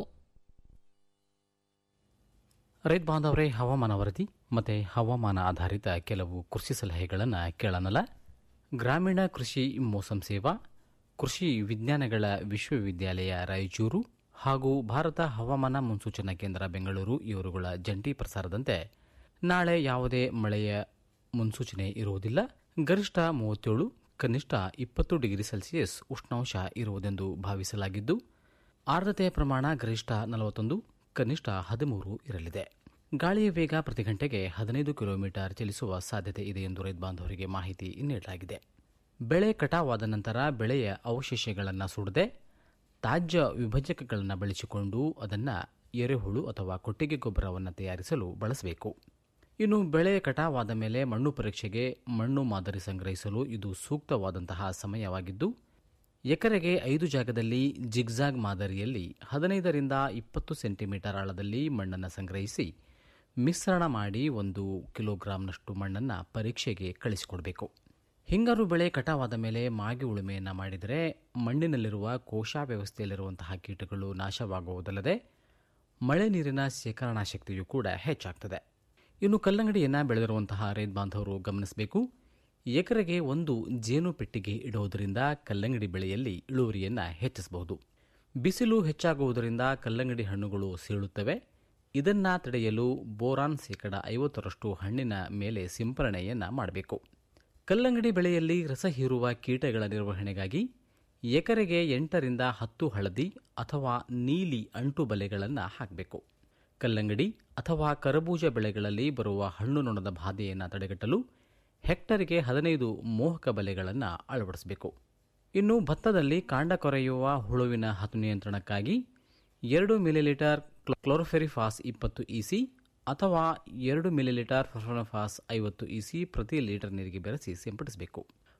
ರೈತ ಬಾಂಧವರೇ ಹವಾಮಾನ ವರದಿ ಮತ್ತು ಹವಾಮಾನ ಆಧಾರಿತ ಕೆಲವು ಕೃಷಿ ಸಲಹೆಗಳನ್ನು ಕೇಳೋಣಲ್ಲ ಗ್ರಾಮೀಣ ಕೃಷಿ ಮೋಸಂ ಸೇವಾ ಕೃಷಿ ವಿಜ್ಞಾನಗಳ ವಿಶ್ವವಿದ್ಯಾಲಯ ರಾಯಚೂರು ಹಾಗೂ ಭಾರತ ಹವಾಮಾನ ಮುನ್ಸೂಚನಾ ಕೇಂದ್ರ ಬೆಂಗಳೂರು ಇವರುಗಳ ಜಂಟಿ ಪ್ರಸಾರದಂತೆ ನಾಳೆ ಯಾವುದೇ ಮಳೆಯ ಮುನ್ಸೂಚನೆ ಇರುವುದಿಲ್ಲ ಗರಿಷ್ಠ ಮೂವತ್ತೇಳು ಕನಿಷ್ಠ ಇಪ್ಪತ್ತು ಡಿಗ್ರಿ ಸೆಲ್ಸಿಯಸ್ ಉಷ್ಣಾಂಶ ಇರುವುದೆಂದು ಭಾವಿಸಲಾಗಿದ್ದು ಆರ್ದ್ರತೆಯ ಪ್ರಮಾಣ ಗರಿಷ್ಠ ನಲವತ್ತೊಂದು ಕನಿಷ್ಠ ಹದಿಮೂರು ಇರಲಿದೆ ಗಾಳಿಯ ವೇಗ ಪ್ರತಿ ಗಂಟೆಗೆ ಹದಿನೈದು ಕಿಲೋಮೀಟರ್ ಚಲಿಸುವ ಸಾಧ್ಯತೆ ಇದೆ ಎಂದು ರೈತ ಬಾಂಧವರಿಗೆ ಮಾಹಿತಿ ನೀಡಲಾಗಿದೆ ಬೆಳೆ ಕಟಾವಾದ ನಂತರ ಬೆಳೆಯ ಅವಶೇಷಗಳನ್ನು ಸುಡದೆ ತಾಜ್ಯ ವಿಭಜಕಗಳನ್ನು ಬಳಸಿಕೊಂಡು ಅದನ್ನು ಎರೆಹುಳು ಅಥವಾ ಕೊಟ್ಟಿಗೆ ಗೊಬ್ಬರವನ್ನು ತಯಾರಿಸಲು ಬಳಸಬೇಕು ಇನ್ನು ಬೆಳೆ ಕಟಾವಾದ ಮೇಲೆ ಮಣ್ಣು ಪರೀಕ್ಷೆಗೆ ಮಣ್ಣು ಮಾದರಿ ಸಂಗ್ರಹಿಸಲು ಇದು ಸೂಕ್ತವಾದಂತಹ ಸಮಯವಾಗಿದ್ದು ಎಕರೆಗೆ ಐದು ಜಾಗದಲ್ಲಿ ಜಿಗ್ಜಾಗ್ ಮಾದರಿಯಲ್ಲಿ ಹದಿನೈದರಿಂದ ಇಪ್ಪತ್ತು ಸೆಂಟಿಮೀಟರ್ ಆಳದಲ್ಲಿ ಮಣ್ಣನ್ನು ಸಂಗ್ರಹಿಸಿ ಮಿಶ್ರಣ ಮಾಡಿ ಒಂದು ಕಿಲೋಗ್ರಾಂನಷ್ಟು ಮಣ್ಣನ್ನು ಪರೀಕ್ಷೆಗೆ ಕಳಿಸಿಕೊಡಬೇಕು ಹಿಂಗಾರು ಬೆಳೆ ಕಟಾವಾದ ಮೇಲೆ ಮಾಗಿ ಉಳುಮೆಯನ್ನು ಮಾಡಿದರೆ ಮಣ್ಣಿನಲ್ಲಿರುವ ಕೋಶ ವ್ಯವಸ್ಥೆಯಲ್ಲಿರುವಂತಹ ಕೀಟಗಳು ನಾಶವಾಗುವುದಲ್ಲದೆ ಮಳೆ ನೀರಿನ ಶೇಖರಣಾ ಶಕ್ತಿಯೂ ಕೂಡ ಹೆಚ್ಚಾಗ್ತದೆ ಇನ್ನು ಕಲ್ಲಂಗಡಿಯನ್ನು ಬೆಳೆದಿರುವಂತಹ ರೈತ ಬಾಂಧವರು ಗಮನಿಸಬೇಕು ಎಕರೆಗೆ ಒಂದು ಜೇನು ಪೆಟ್ಟಿಗೆ ಇಡುವುದರಿಂದ ಕಲ್ಲಂಗಡಿ ಬೆಳೆಯಲ್ಲಿ ಇಳುವರಿಯನ್ನು ಹೆಚ್ಚಿಸಬಹುದು ಬಿಸಿಲು ಹೆಚ್ಚಾಗುವುದರಿಂದ ಕಲ್ಲಂಗಡಿ ಹಣ್ಣುಗಳು ಸೀಳುತ್ತವೆ ಇದನ್ನು ತಡೆಯಲು ಬೋರಾನ್ ಶೇಕಡ ಐವತ್ತರಷ್ಟು ಹಣ್ಣಿನ ಮೇಲೆ ಸಿಂಪರಣೆಯನ್ನು ಮಾಡಬೇಕು ಕಲ್ಲಂಗಡಿ ಬೆಳೆಯಲ್ಲಿ ರಸ ಹೀರುವ ಕೀಟಗಳ ನಿರ್ವಹಣೆಗಾಗಿ ಎಕರೆಗೆ ಎಂಟರಿಂದ ಹತ್ತು ಹಳದಿ ಅಥವಾ ನೀಲಿ ಅಂಟು ಬಲೆಗಳನ್ನು ಹಾಕಬೇಕು ಕಲ್ಲಂಗಡಿ ಅಥವಾ ಕರಬೂಜ ಬೆಳೆಗಳಲ್ಲಿ ಬರುವ ಹಣ್ಣು ನೊಣದ ಬಾಧೆಯನ್ನು ತಡೆಗಟ್ಟಲು ಹೆಕ್ಟರ್ಗೆ ಹದಿನೈದು ಮೋಹಕ ಬಲೆಗಳನ್ನು ಅಳವಡಿಸಬೇಕು ಇನ್ನು ಭತ್ತದಲ್ಲಿ ಕಾಂಡ ಕೊರೆಯುವ ಹುಳುವಿನ ಹತು ನಿಯಂತ್ರಣಕ್ಕಾಗಿ ಎರಡು ಮಿಲಿಲೀಟರ್ ಕ್ಲೋರೋಫೆರಿಫಾಸ್ ಇಪ್ಪತ್ತು ಇಸಿ ಅಥವಾ ಎರಡು ಮಿಲಿಲೀಟರ್ ಫರ್ಫನಫಾಸ್ ಐವತ್ತು ಇಸಿ ಪ್ರತಿ ಲೀಟರ್ ನೀರಿಗೆ ಬೆರೆಸಿ ಸಿಂಪಡಿಸಬೇಕು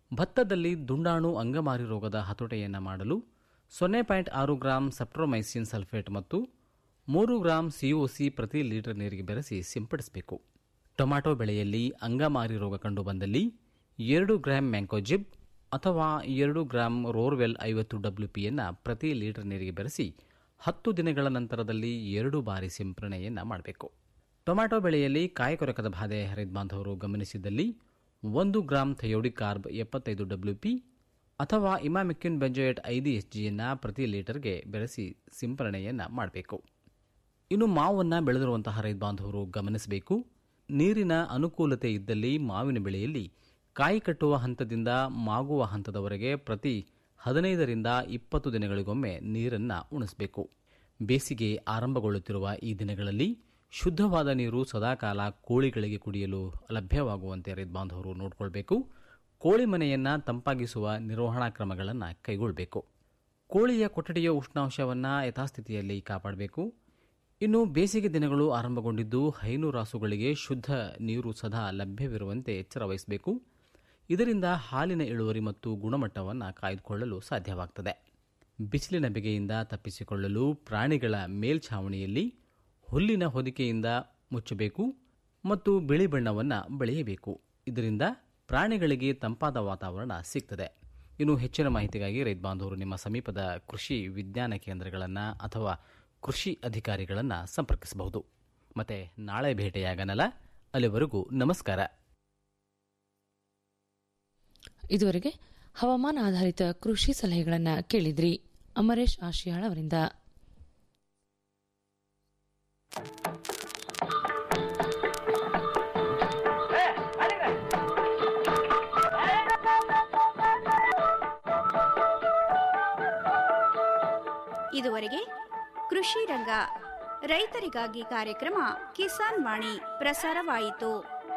ಭತ್ತದಲ್ಲಿ ದುಂಡಾಣು ಅಂಗಮಾರಿ ರೋಗದ ಹತೋಟೆಯನ್ನು ಮಾಡಲು ಸೊನ್ನೆ ಪಾಯಿಂಟ್ ಆರು ಗ್ರಾಂ ಸೆಪ್ಟ್ರೋಮೈಸಿನ್ ಸಲ್ಫೇಟ್ ಮತ್ತು ಮೂರು ಗ್ರಾಂ ಸಿಒಸಿ ಪ್ರತಿ ಲೀಟರ್ ನೀರಿಗೆ ಬೆರೆಸಿ ಸಿಂಪಡಿಸಬೇಕು ಟೊಮ್ಯಾಟೊ ಬೆಳೆಯಲ್ಲಿ ಅಂಗಮಾರಿ ರೋಗ ಕಂಡುಬಂದಲ್ಲಿ ಎರಡು ಗ್ರಾಂ ಮ್ಯಾಂಕೋಜಿಬ್ ಅಥವಾ ಎರಡು ಗ್ರಾಂ ರೋರ್ವೆಲ್ ಐವತ್ತು ಡಬ್ಲ್ಯೂ ಪಿಯನ್ನು ಪ್ರತಿ ಲೀಟರ್ ನೀರಿಗೆ ಬೆರೆಸಿ ಹತ್ತು ದಿನಗಳ ನಂತರದಲ್ಲಿ ಎರಡು ಬಾರಿ ಸಿಂಪರಣೆಯನ್ನು ಮಾಡಬೇಕು ಟೊಮ್ಯಾಟೊ ಬೆಳೆಯಲ್ಲಿ ಕಾಯಿ ಕೊರಕದ ಬಾಧೆ ರೈತ ಬಾಂಧವರು ಗಮನಿಸಿದಲ್ಲಿ ಒಂದು ಗ್ರಾಂ ಥಯೋಡಿಕ್ ಕಾರ್ಬ್ ಎಪ್ಪತ್ತೈದು ಡಬ್ಲ್ಯೂ ಪಿ ಅಥವಾ ಇಮಾಮಿಕ್ಯುನ್ ಬೆಂಜೋಯೇಟ್ ಐದು ಎಸ್ ಜಿಯನ್ನು ಪ್ರತಿ ಲೀಟರ್ಗೆ ಬೆರೆಸಿ ಸಿಂಪರಣೆಯನ್ನು ಮಾಡಬೇಕು ಇನ್ನು ಮಾವನ್ನು ಬೆಳೆದಿರುವಂತಹ ರೈತ ಬಾಂಧವರು ಗಮನಿಸಬೇಕು ನೀರಿನ ಅನುಕೂಲತೆ ಇದ್ದಲ್ಲಿ ಮಾವಿನ ಬೆಳೆಯಲ್ಲಿ ಕಾಯಿ ಕಟ್ಟುವ ಹಂತದಿಂದ ಮಾಗುವ ಹಂತದವರೆಗೆ ಪ್ರತಿ ಹದಿನೈದರಿಂದ ಇಪ್ಪತ್ತು ದಿನಗಳಿಗೊಮ್ಮೆ ನೀರನ್ನು ಉಣಿಸಬೇಕು ಬೇಸಿಗೆ ಆರಂಭಗೊಳ್ಳುತ್ತಿರುವ ಈ ದಿನಗಳಲ್ಲಿ ಶುದ್ಧವಾದ ನೀರು ಸದಾಕಾಲ ಕೋಳಿಗಳಿಗೆ ಕುಡಿಯಲು ಲಭ್ಯವಾಗುವಂತೆ ರೈತ ಬಾಂಧವರು ನೋಡಿಕೊಳ್ಬೇಕು ಕೋಳಿ ಮನೆಯನ್ನು ತಂಪಾಗಿಸುವ ನಿರ್ವಹಣಾ ಕ್ರಮಗಳನ್ನು ಕೈಗೊಳ್ಳಬೇಕು ಕೋಳಿಯ ಕೊಠಡಿಯ ಉಷ್ಣಾಂಶವನ್ನು ಯಥಾಸ್ಥಿತಿಯಲ್ಲಿ ಕಾಪಾಡಬೇಕು ಇನ್ನು ಬೇಸಿಗೆ ದಿನಗಳು ಆರಂಭಗೊಂಡಿದ್ದು ಹೈನು ರಾಸುಗಳಿಗೆ ಶುದ್ಧ ನೀರು ಸದಾ ಲಭ್ಯವಿರುವಂತೆ ಎಚ್ಚರ ವಹಿಸಬೇಕು ಇದರಿಂದ ಹಾಲಿನ ಇಳುವರಿ ಮತ್ತು ಗುಣಮಟ್ಟವನ್ನು ಕಾಯ್ದುಕೊಳ್ಳಲು ಸಾಧ್ಯವಾಗ್ತದೆ ಬಿಸಿಲಿನ ಬೆಗೆಯಿಂದ ತಪ್ಪಿಸಿಕೊಳ್ಳಲು ಪ್ರಾಣಿಗಳ ಮೇಲ್ಛಾವಣಿಯಲ್ಲಿ ಹುಲ್ಲಿನ ಹೊದಿಕೆಯಿಂದ ಮುಚ್ಚಬೇಕು ಮತ್ತು ಬಿಳಿ ಬಣ್ಣವನ್ನು ಬೆಳೆಯಬೇಕು ಇದರಿಂದ ಪ್ರಾಣಿಗಳಿಗೆ ತಂಪಾದ ವಾತಾವರಣ ಸಿಗ್ತದೆ ಇನ್ನು ಹೆಚ್ಚಿನ ಮಾಹಿತಿಗಾಗಿ ರೈತ ಬಾಂಧವರು ನಿಮ್ಮ ಸಮೀಪದ ಕೃಷಿ ವಿಜ್ಞಾನ ಕೇಂದ್ರಗಳನ್ನು ಅಥವಾ ಕೃಷಿ ಅಧಿಕಾರಿಗಳನ್ನು ಸಂಪರ್ಕಿಸಬಹುದು ಮತ್ತೆ ನಾಳೆ ಭೇಟಿಯಾಗನಲ್ಲ ಅಲ್ಲಿವರೆಗೂ ನಮಸ್ಕಾರ ಇದುವರೆಗೆ ಹವಾಮಾನ ಆಧಾರಿತ ಕೃಷಿ ಸಲಹೆಗಳನ್ನು ಕೇಳಿದ್ರಿ ಅಮರೇಶ್ ಆಶಿಯಾಳ್ ಅವರಿಂದ ಇದುವರೆಗೆ ಕೃಷಿ ರಂಗ ರೈತರಿಗಾಗಿ ಕಾರ್ಯಕ್ರಮ ಕಿಸಾನ್ ವಾಣಿ ಪ್ರಸಾರವಾಯಿತು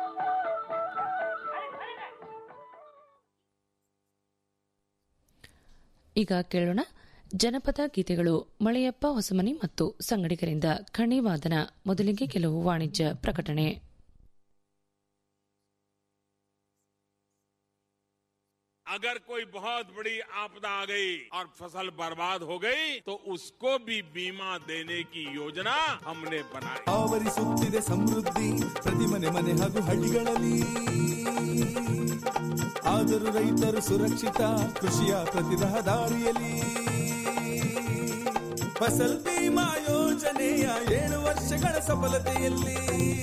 ಈಗ ಕೇಳೋಣ ಜನಪದ ಗೀತೆಗಳು ಮಳೆಯಪ್ಪ ಹೊಸಮನಿ ಮತ್ತು ಸಂಗಡಿಗರಿಂದ ಖಣಿವಾದನ ಮೊದಲಿಗೆ ಕೆಲವು ವಾಣಿಜ್ಯ ಪ್ರಕಟಣೆ अगर कोई बहुत बड़ी आपदा आ गई और फसल बर्बाद हो गई तो उसको भी बीमा देने की योजना हमने बनाई ಆವರಿಸುತ್ತಿದೆ ಸಮೃದ್ಧಿ ಪ್ರತಿ ಮನೆ ಮನೆ ಹಾಗೂ ಹಳ್ಳಿಗಳಲ್ಲಿ ಆದರೂ ರೈತರು ಸುರಕ್ಷಿತ ಕೃಷಿಯ ಪ್ರತಿ ರಹದಾರಿಯಲ್ಲಿ ಫಸಲ್ ಬಿಮಾ ಯೋಜನೆಯ ಏಳು ವರ್ಷಗಳ ಸಫಲತೆಯಲ್ಲಿ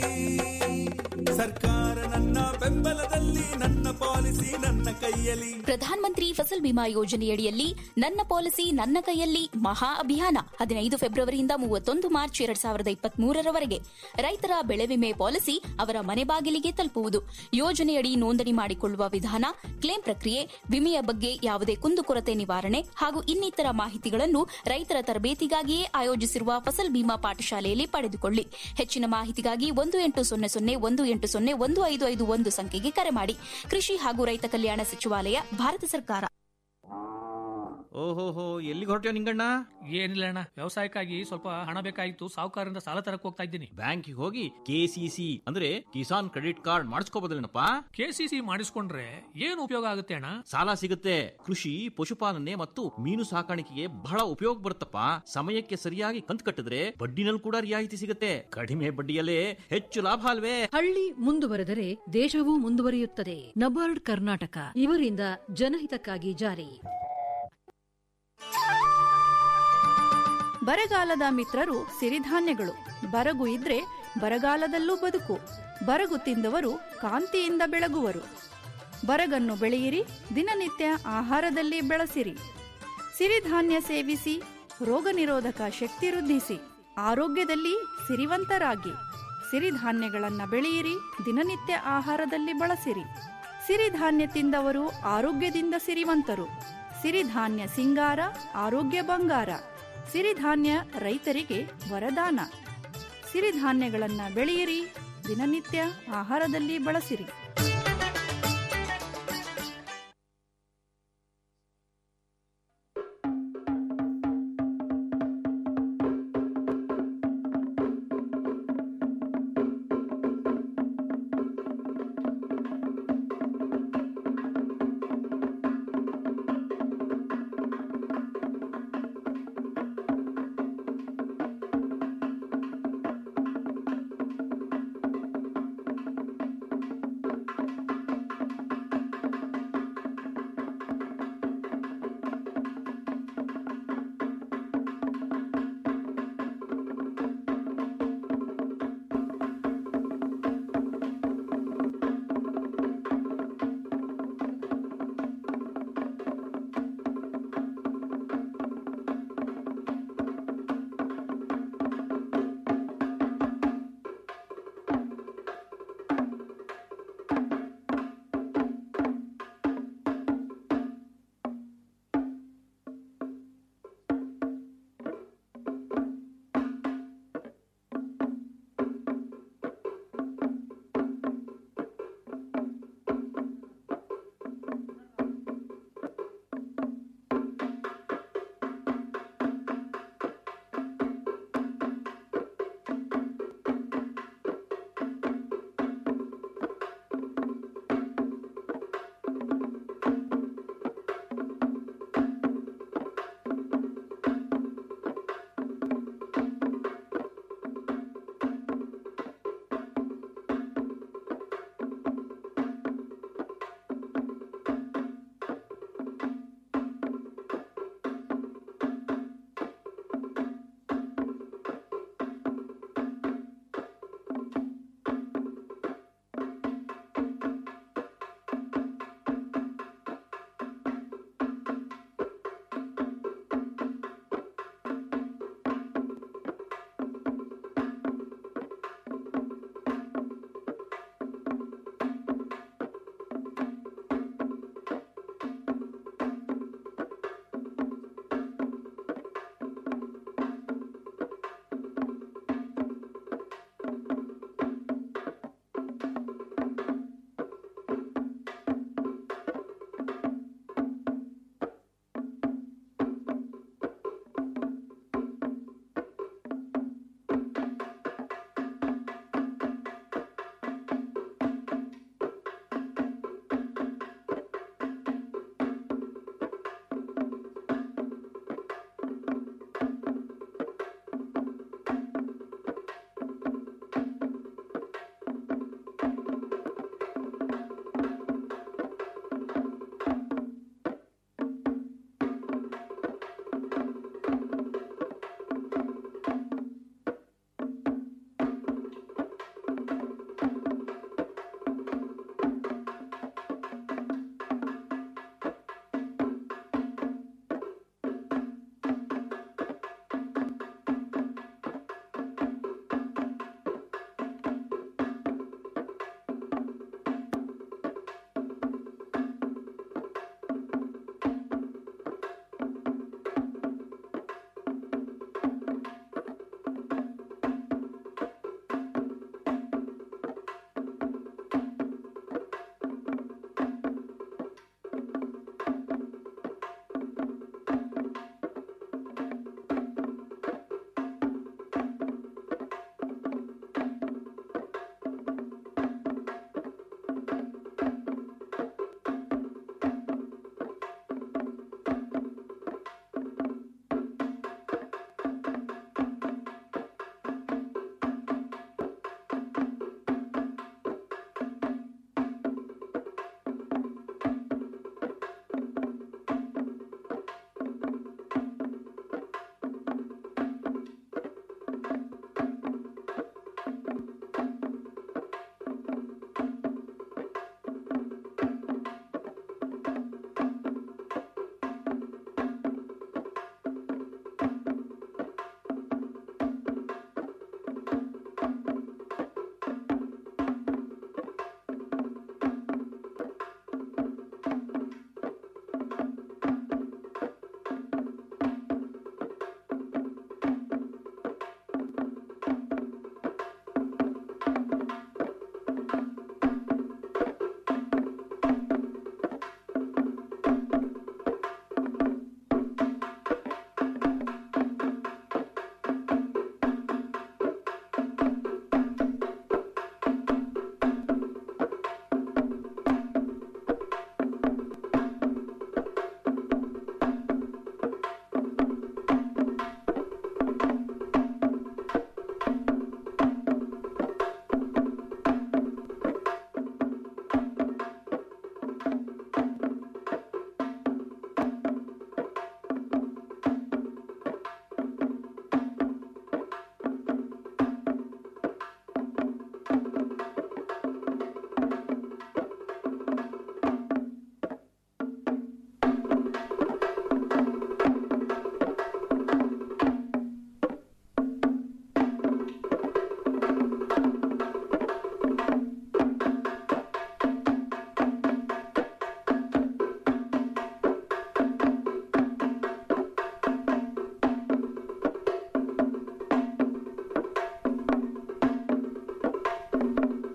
ಸರ್ಕಾರ ನನ್ನ ಬೆಂಬಲದಲ್ಲಿ ನನ್ನ ಪಾಲಿಸಿ ನನ್ನ ಕೈಯಲ್ಲಿ ಪ್ರಧಾನ ಮಂತ್ರಿ ಫಸಲ್ ಬಿಮಾ ಯೋಜನೆಯಡಿಯಲ್ಲಿ ನನ್ನ ಪಾಲಿಸಿ ನನ್ನ ಕೈಯಲ್ಲಿ ಮಹಾ ಅಭಿಯಾನ ಹದಿನೈದು ಫೆಬ್ರವರಿಯಿಂದ ಮೂವತ್ತೊಂದು ಮಾರ್ಚ್ ಎರಡ್ ಸಾವಿರದ ಇಪ್ಪತ್ತ್ ಮೂರರವರೆಗೆ ರೈತರ ಬೆಳೆ ವಿಮೆ ಪಾಲಿಸಿ ಅವರ ಮನೆ ಬಾಗಿಲಿಗೆ ತಲುಪುವುದು ಯೋಜನೆಯಡಿ ನೋಂದಣಿ ಮಾಡಿಕೊಳ್ಳುವ ವಿಧಾನ ಕ್ಲೇಮ್ ಪ್ರಕ್ರಿಯೆ ವಿಮೆಯ ಬಗ್ಗೆ ಯಾವುದೇ ಕುಂದುಕೊರತೆ ನಿವಾರಣೆ ಹಾಗೂ ಇನ್ನಿತರ ಮಾಹಿತಿಗಳನ್ನು ರೈತರ ತರಬೇತಿಗಾಗಿಯೇ ಆಯೋಜಿಸಿರುವ ಫಸಲ್ ಬಿಮಾ ಪಾಠಶಾಲೆಯಲ್ಲಿ ಪಡೆದುಕೊಳ್ಳಿ ಹೆಚ್ಚಿನ ಮಾಹಿತಿಗಾಗಿ ಒಂದು ಎಂಟು ಸೊನ್ನೆ ಸೊನ್ನೆ ಒಂದು ಎಂಟು ಸೊನ್ನೆ ಒಂದು ಐದು ಐದು ಒಂದು ಸಂಖ್ಯೆಗೆ ಕರೆ ಮಾಡಿ ಕೃಷಿ ಹಾಗೂ ರೈತ ಕಲ್ಯಾಣ ಸಚಿವಾಲಯ ಭಾರತ ಸರ್ಕಾರ ಓಹೋಹೋ ಎಲ್ಲಿಗೆ ಹೊರಟ್ಯೋ ನಿಂಗಣ್ಣ ಏನಿಲ್ಲ ಅಣ್ಣ ವ್ಯವಸಾಯಕ್ಕಾಗಿ ಸ್ವಲ್ಪ ಹಣ ಬೇಕಾಗಿತ್ತು ಸಾಹುಕಾರರಿಂದ ಸಾಲ ತರಕ್ ಹೋಗ್ತಾ ಇದ್ದೀನಿ ಬ್ಯಾಂಕಿಗೆ ಹೋಗಿ ಕೆಸಿಸಿ ಅಂದ್ರೆ ಕಿಸಾನ್ ಕ್ರೆಡಿಟ್ ಕಾರ್ಡ್ ಮಾಡಿಸ್ಕೋಬೋದಲ್ಲೇನಪ್ಪ ಕೆಸಿಸಿ ಮಾಡಿಸ್ಕೊಂಡ್ರೆ ಏನು ಉಪಯೋಗ ಆಗುತ್ತೆ ಅಣ್ಣ ಸಾಲ ಸಿಗುತ್ತೆ ಕೃಷಿ ಪಶುಪಾಲನೆ ಮತ್ತು ಮೀನು ಸಾಕಾಣಿಕೆಗೆ ಬಹಳ ಉಪಯೋಗ ಬರುತ್ತಪ್ಪ ಸಮಯಕ್ಕೆ ಸರಿಯಾಗಿ ಕಂತು ಕಟ್ಟಿದ್ರೆ ಬಡ್ಡಿನಲ್ಲಿ ಕೂಡ ರಿಯಾಯಿತಿ ಸಿಗುತ್ತೆ ಕಡಿಮೆ ಬಡ್ಡಿಯಲ್ಲೇ ಹೆಚ್ಚು ಲಾಭ ಅಲ್ವೇ ಹಳ್ಳಿ ಮುಂದುವರೆದರೆ ದೇಶವೂ ಮುಂದುವರಿಯುತ್ತದೆ ನಬಾರ್ಡ್ ಕರ್ನಾಟಕ ಇವರಿಂದ ಜನಹಿತಕ್ಕಾಗಿ ಜಾರಿ ಬರಗಾಲದ ಮಿತ್ರರು ಸಿರಿಧಾನ್ಯಗಳು ಬರಗು ಇದ್ರೆ ಬರಗಾಲದಲ್ಲೂ ಬದುಕು ಬರಗು ತಿಂದವರು ಕಾಂತಿಯಿಂದ ಬೆಳಗುವರು ಬರಗನ್ನು ಬೆಳೆಯಿರಿ ದಿನನಿತ್ಯ ಆಹಾರದಲ್ಲಿ ಬೆಳೆಸಿರಿ ಸಿರಿಧಾನ್ಯ ಸೇವಿಸಿ ರೋಗ ನಿರೋಧಕ ಶಕ್ತಿ ವೃದ್ಧಿಸಿ ಆರೋಗ್ಯದಲ್ಲಿ ಸಿರಿವಂತರಾಗಿ ಸಿರಿಧಾನ್ಯಗಳನ್ನು ಬೆಳೆಯಿರಿ ದಿನನಿತ್ಯ ಆಹಾರದಲ್ಲಿ ಬಳಸಿರಿ ಸಿರಿಧಾನ್ಯ ತಿಂದವರು ಆರೋಗ್ಯದಿಂದ ಸಿರಿವಂತರು ಸಿರಿಧಾನ್ಯ ಸಿಂಗಾರ ಆರೋಗ್ಯ ಬಂಗಾರ ಸಿರಿಧಾನ್ಯ ರೈತರಿಗೆ ವರದಾನ ಸಿರಿಧಾನ್ಯಗಳನ್ನು ಬೆಳೆಯಿರಿ ದಿನನಿತ್ಯ ಆಹಾರದಲ್ಲಿ ಬಳಸಿರಿ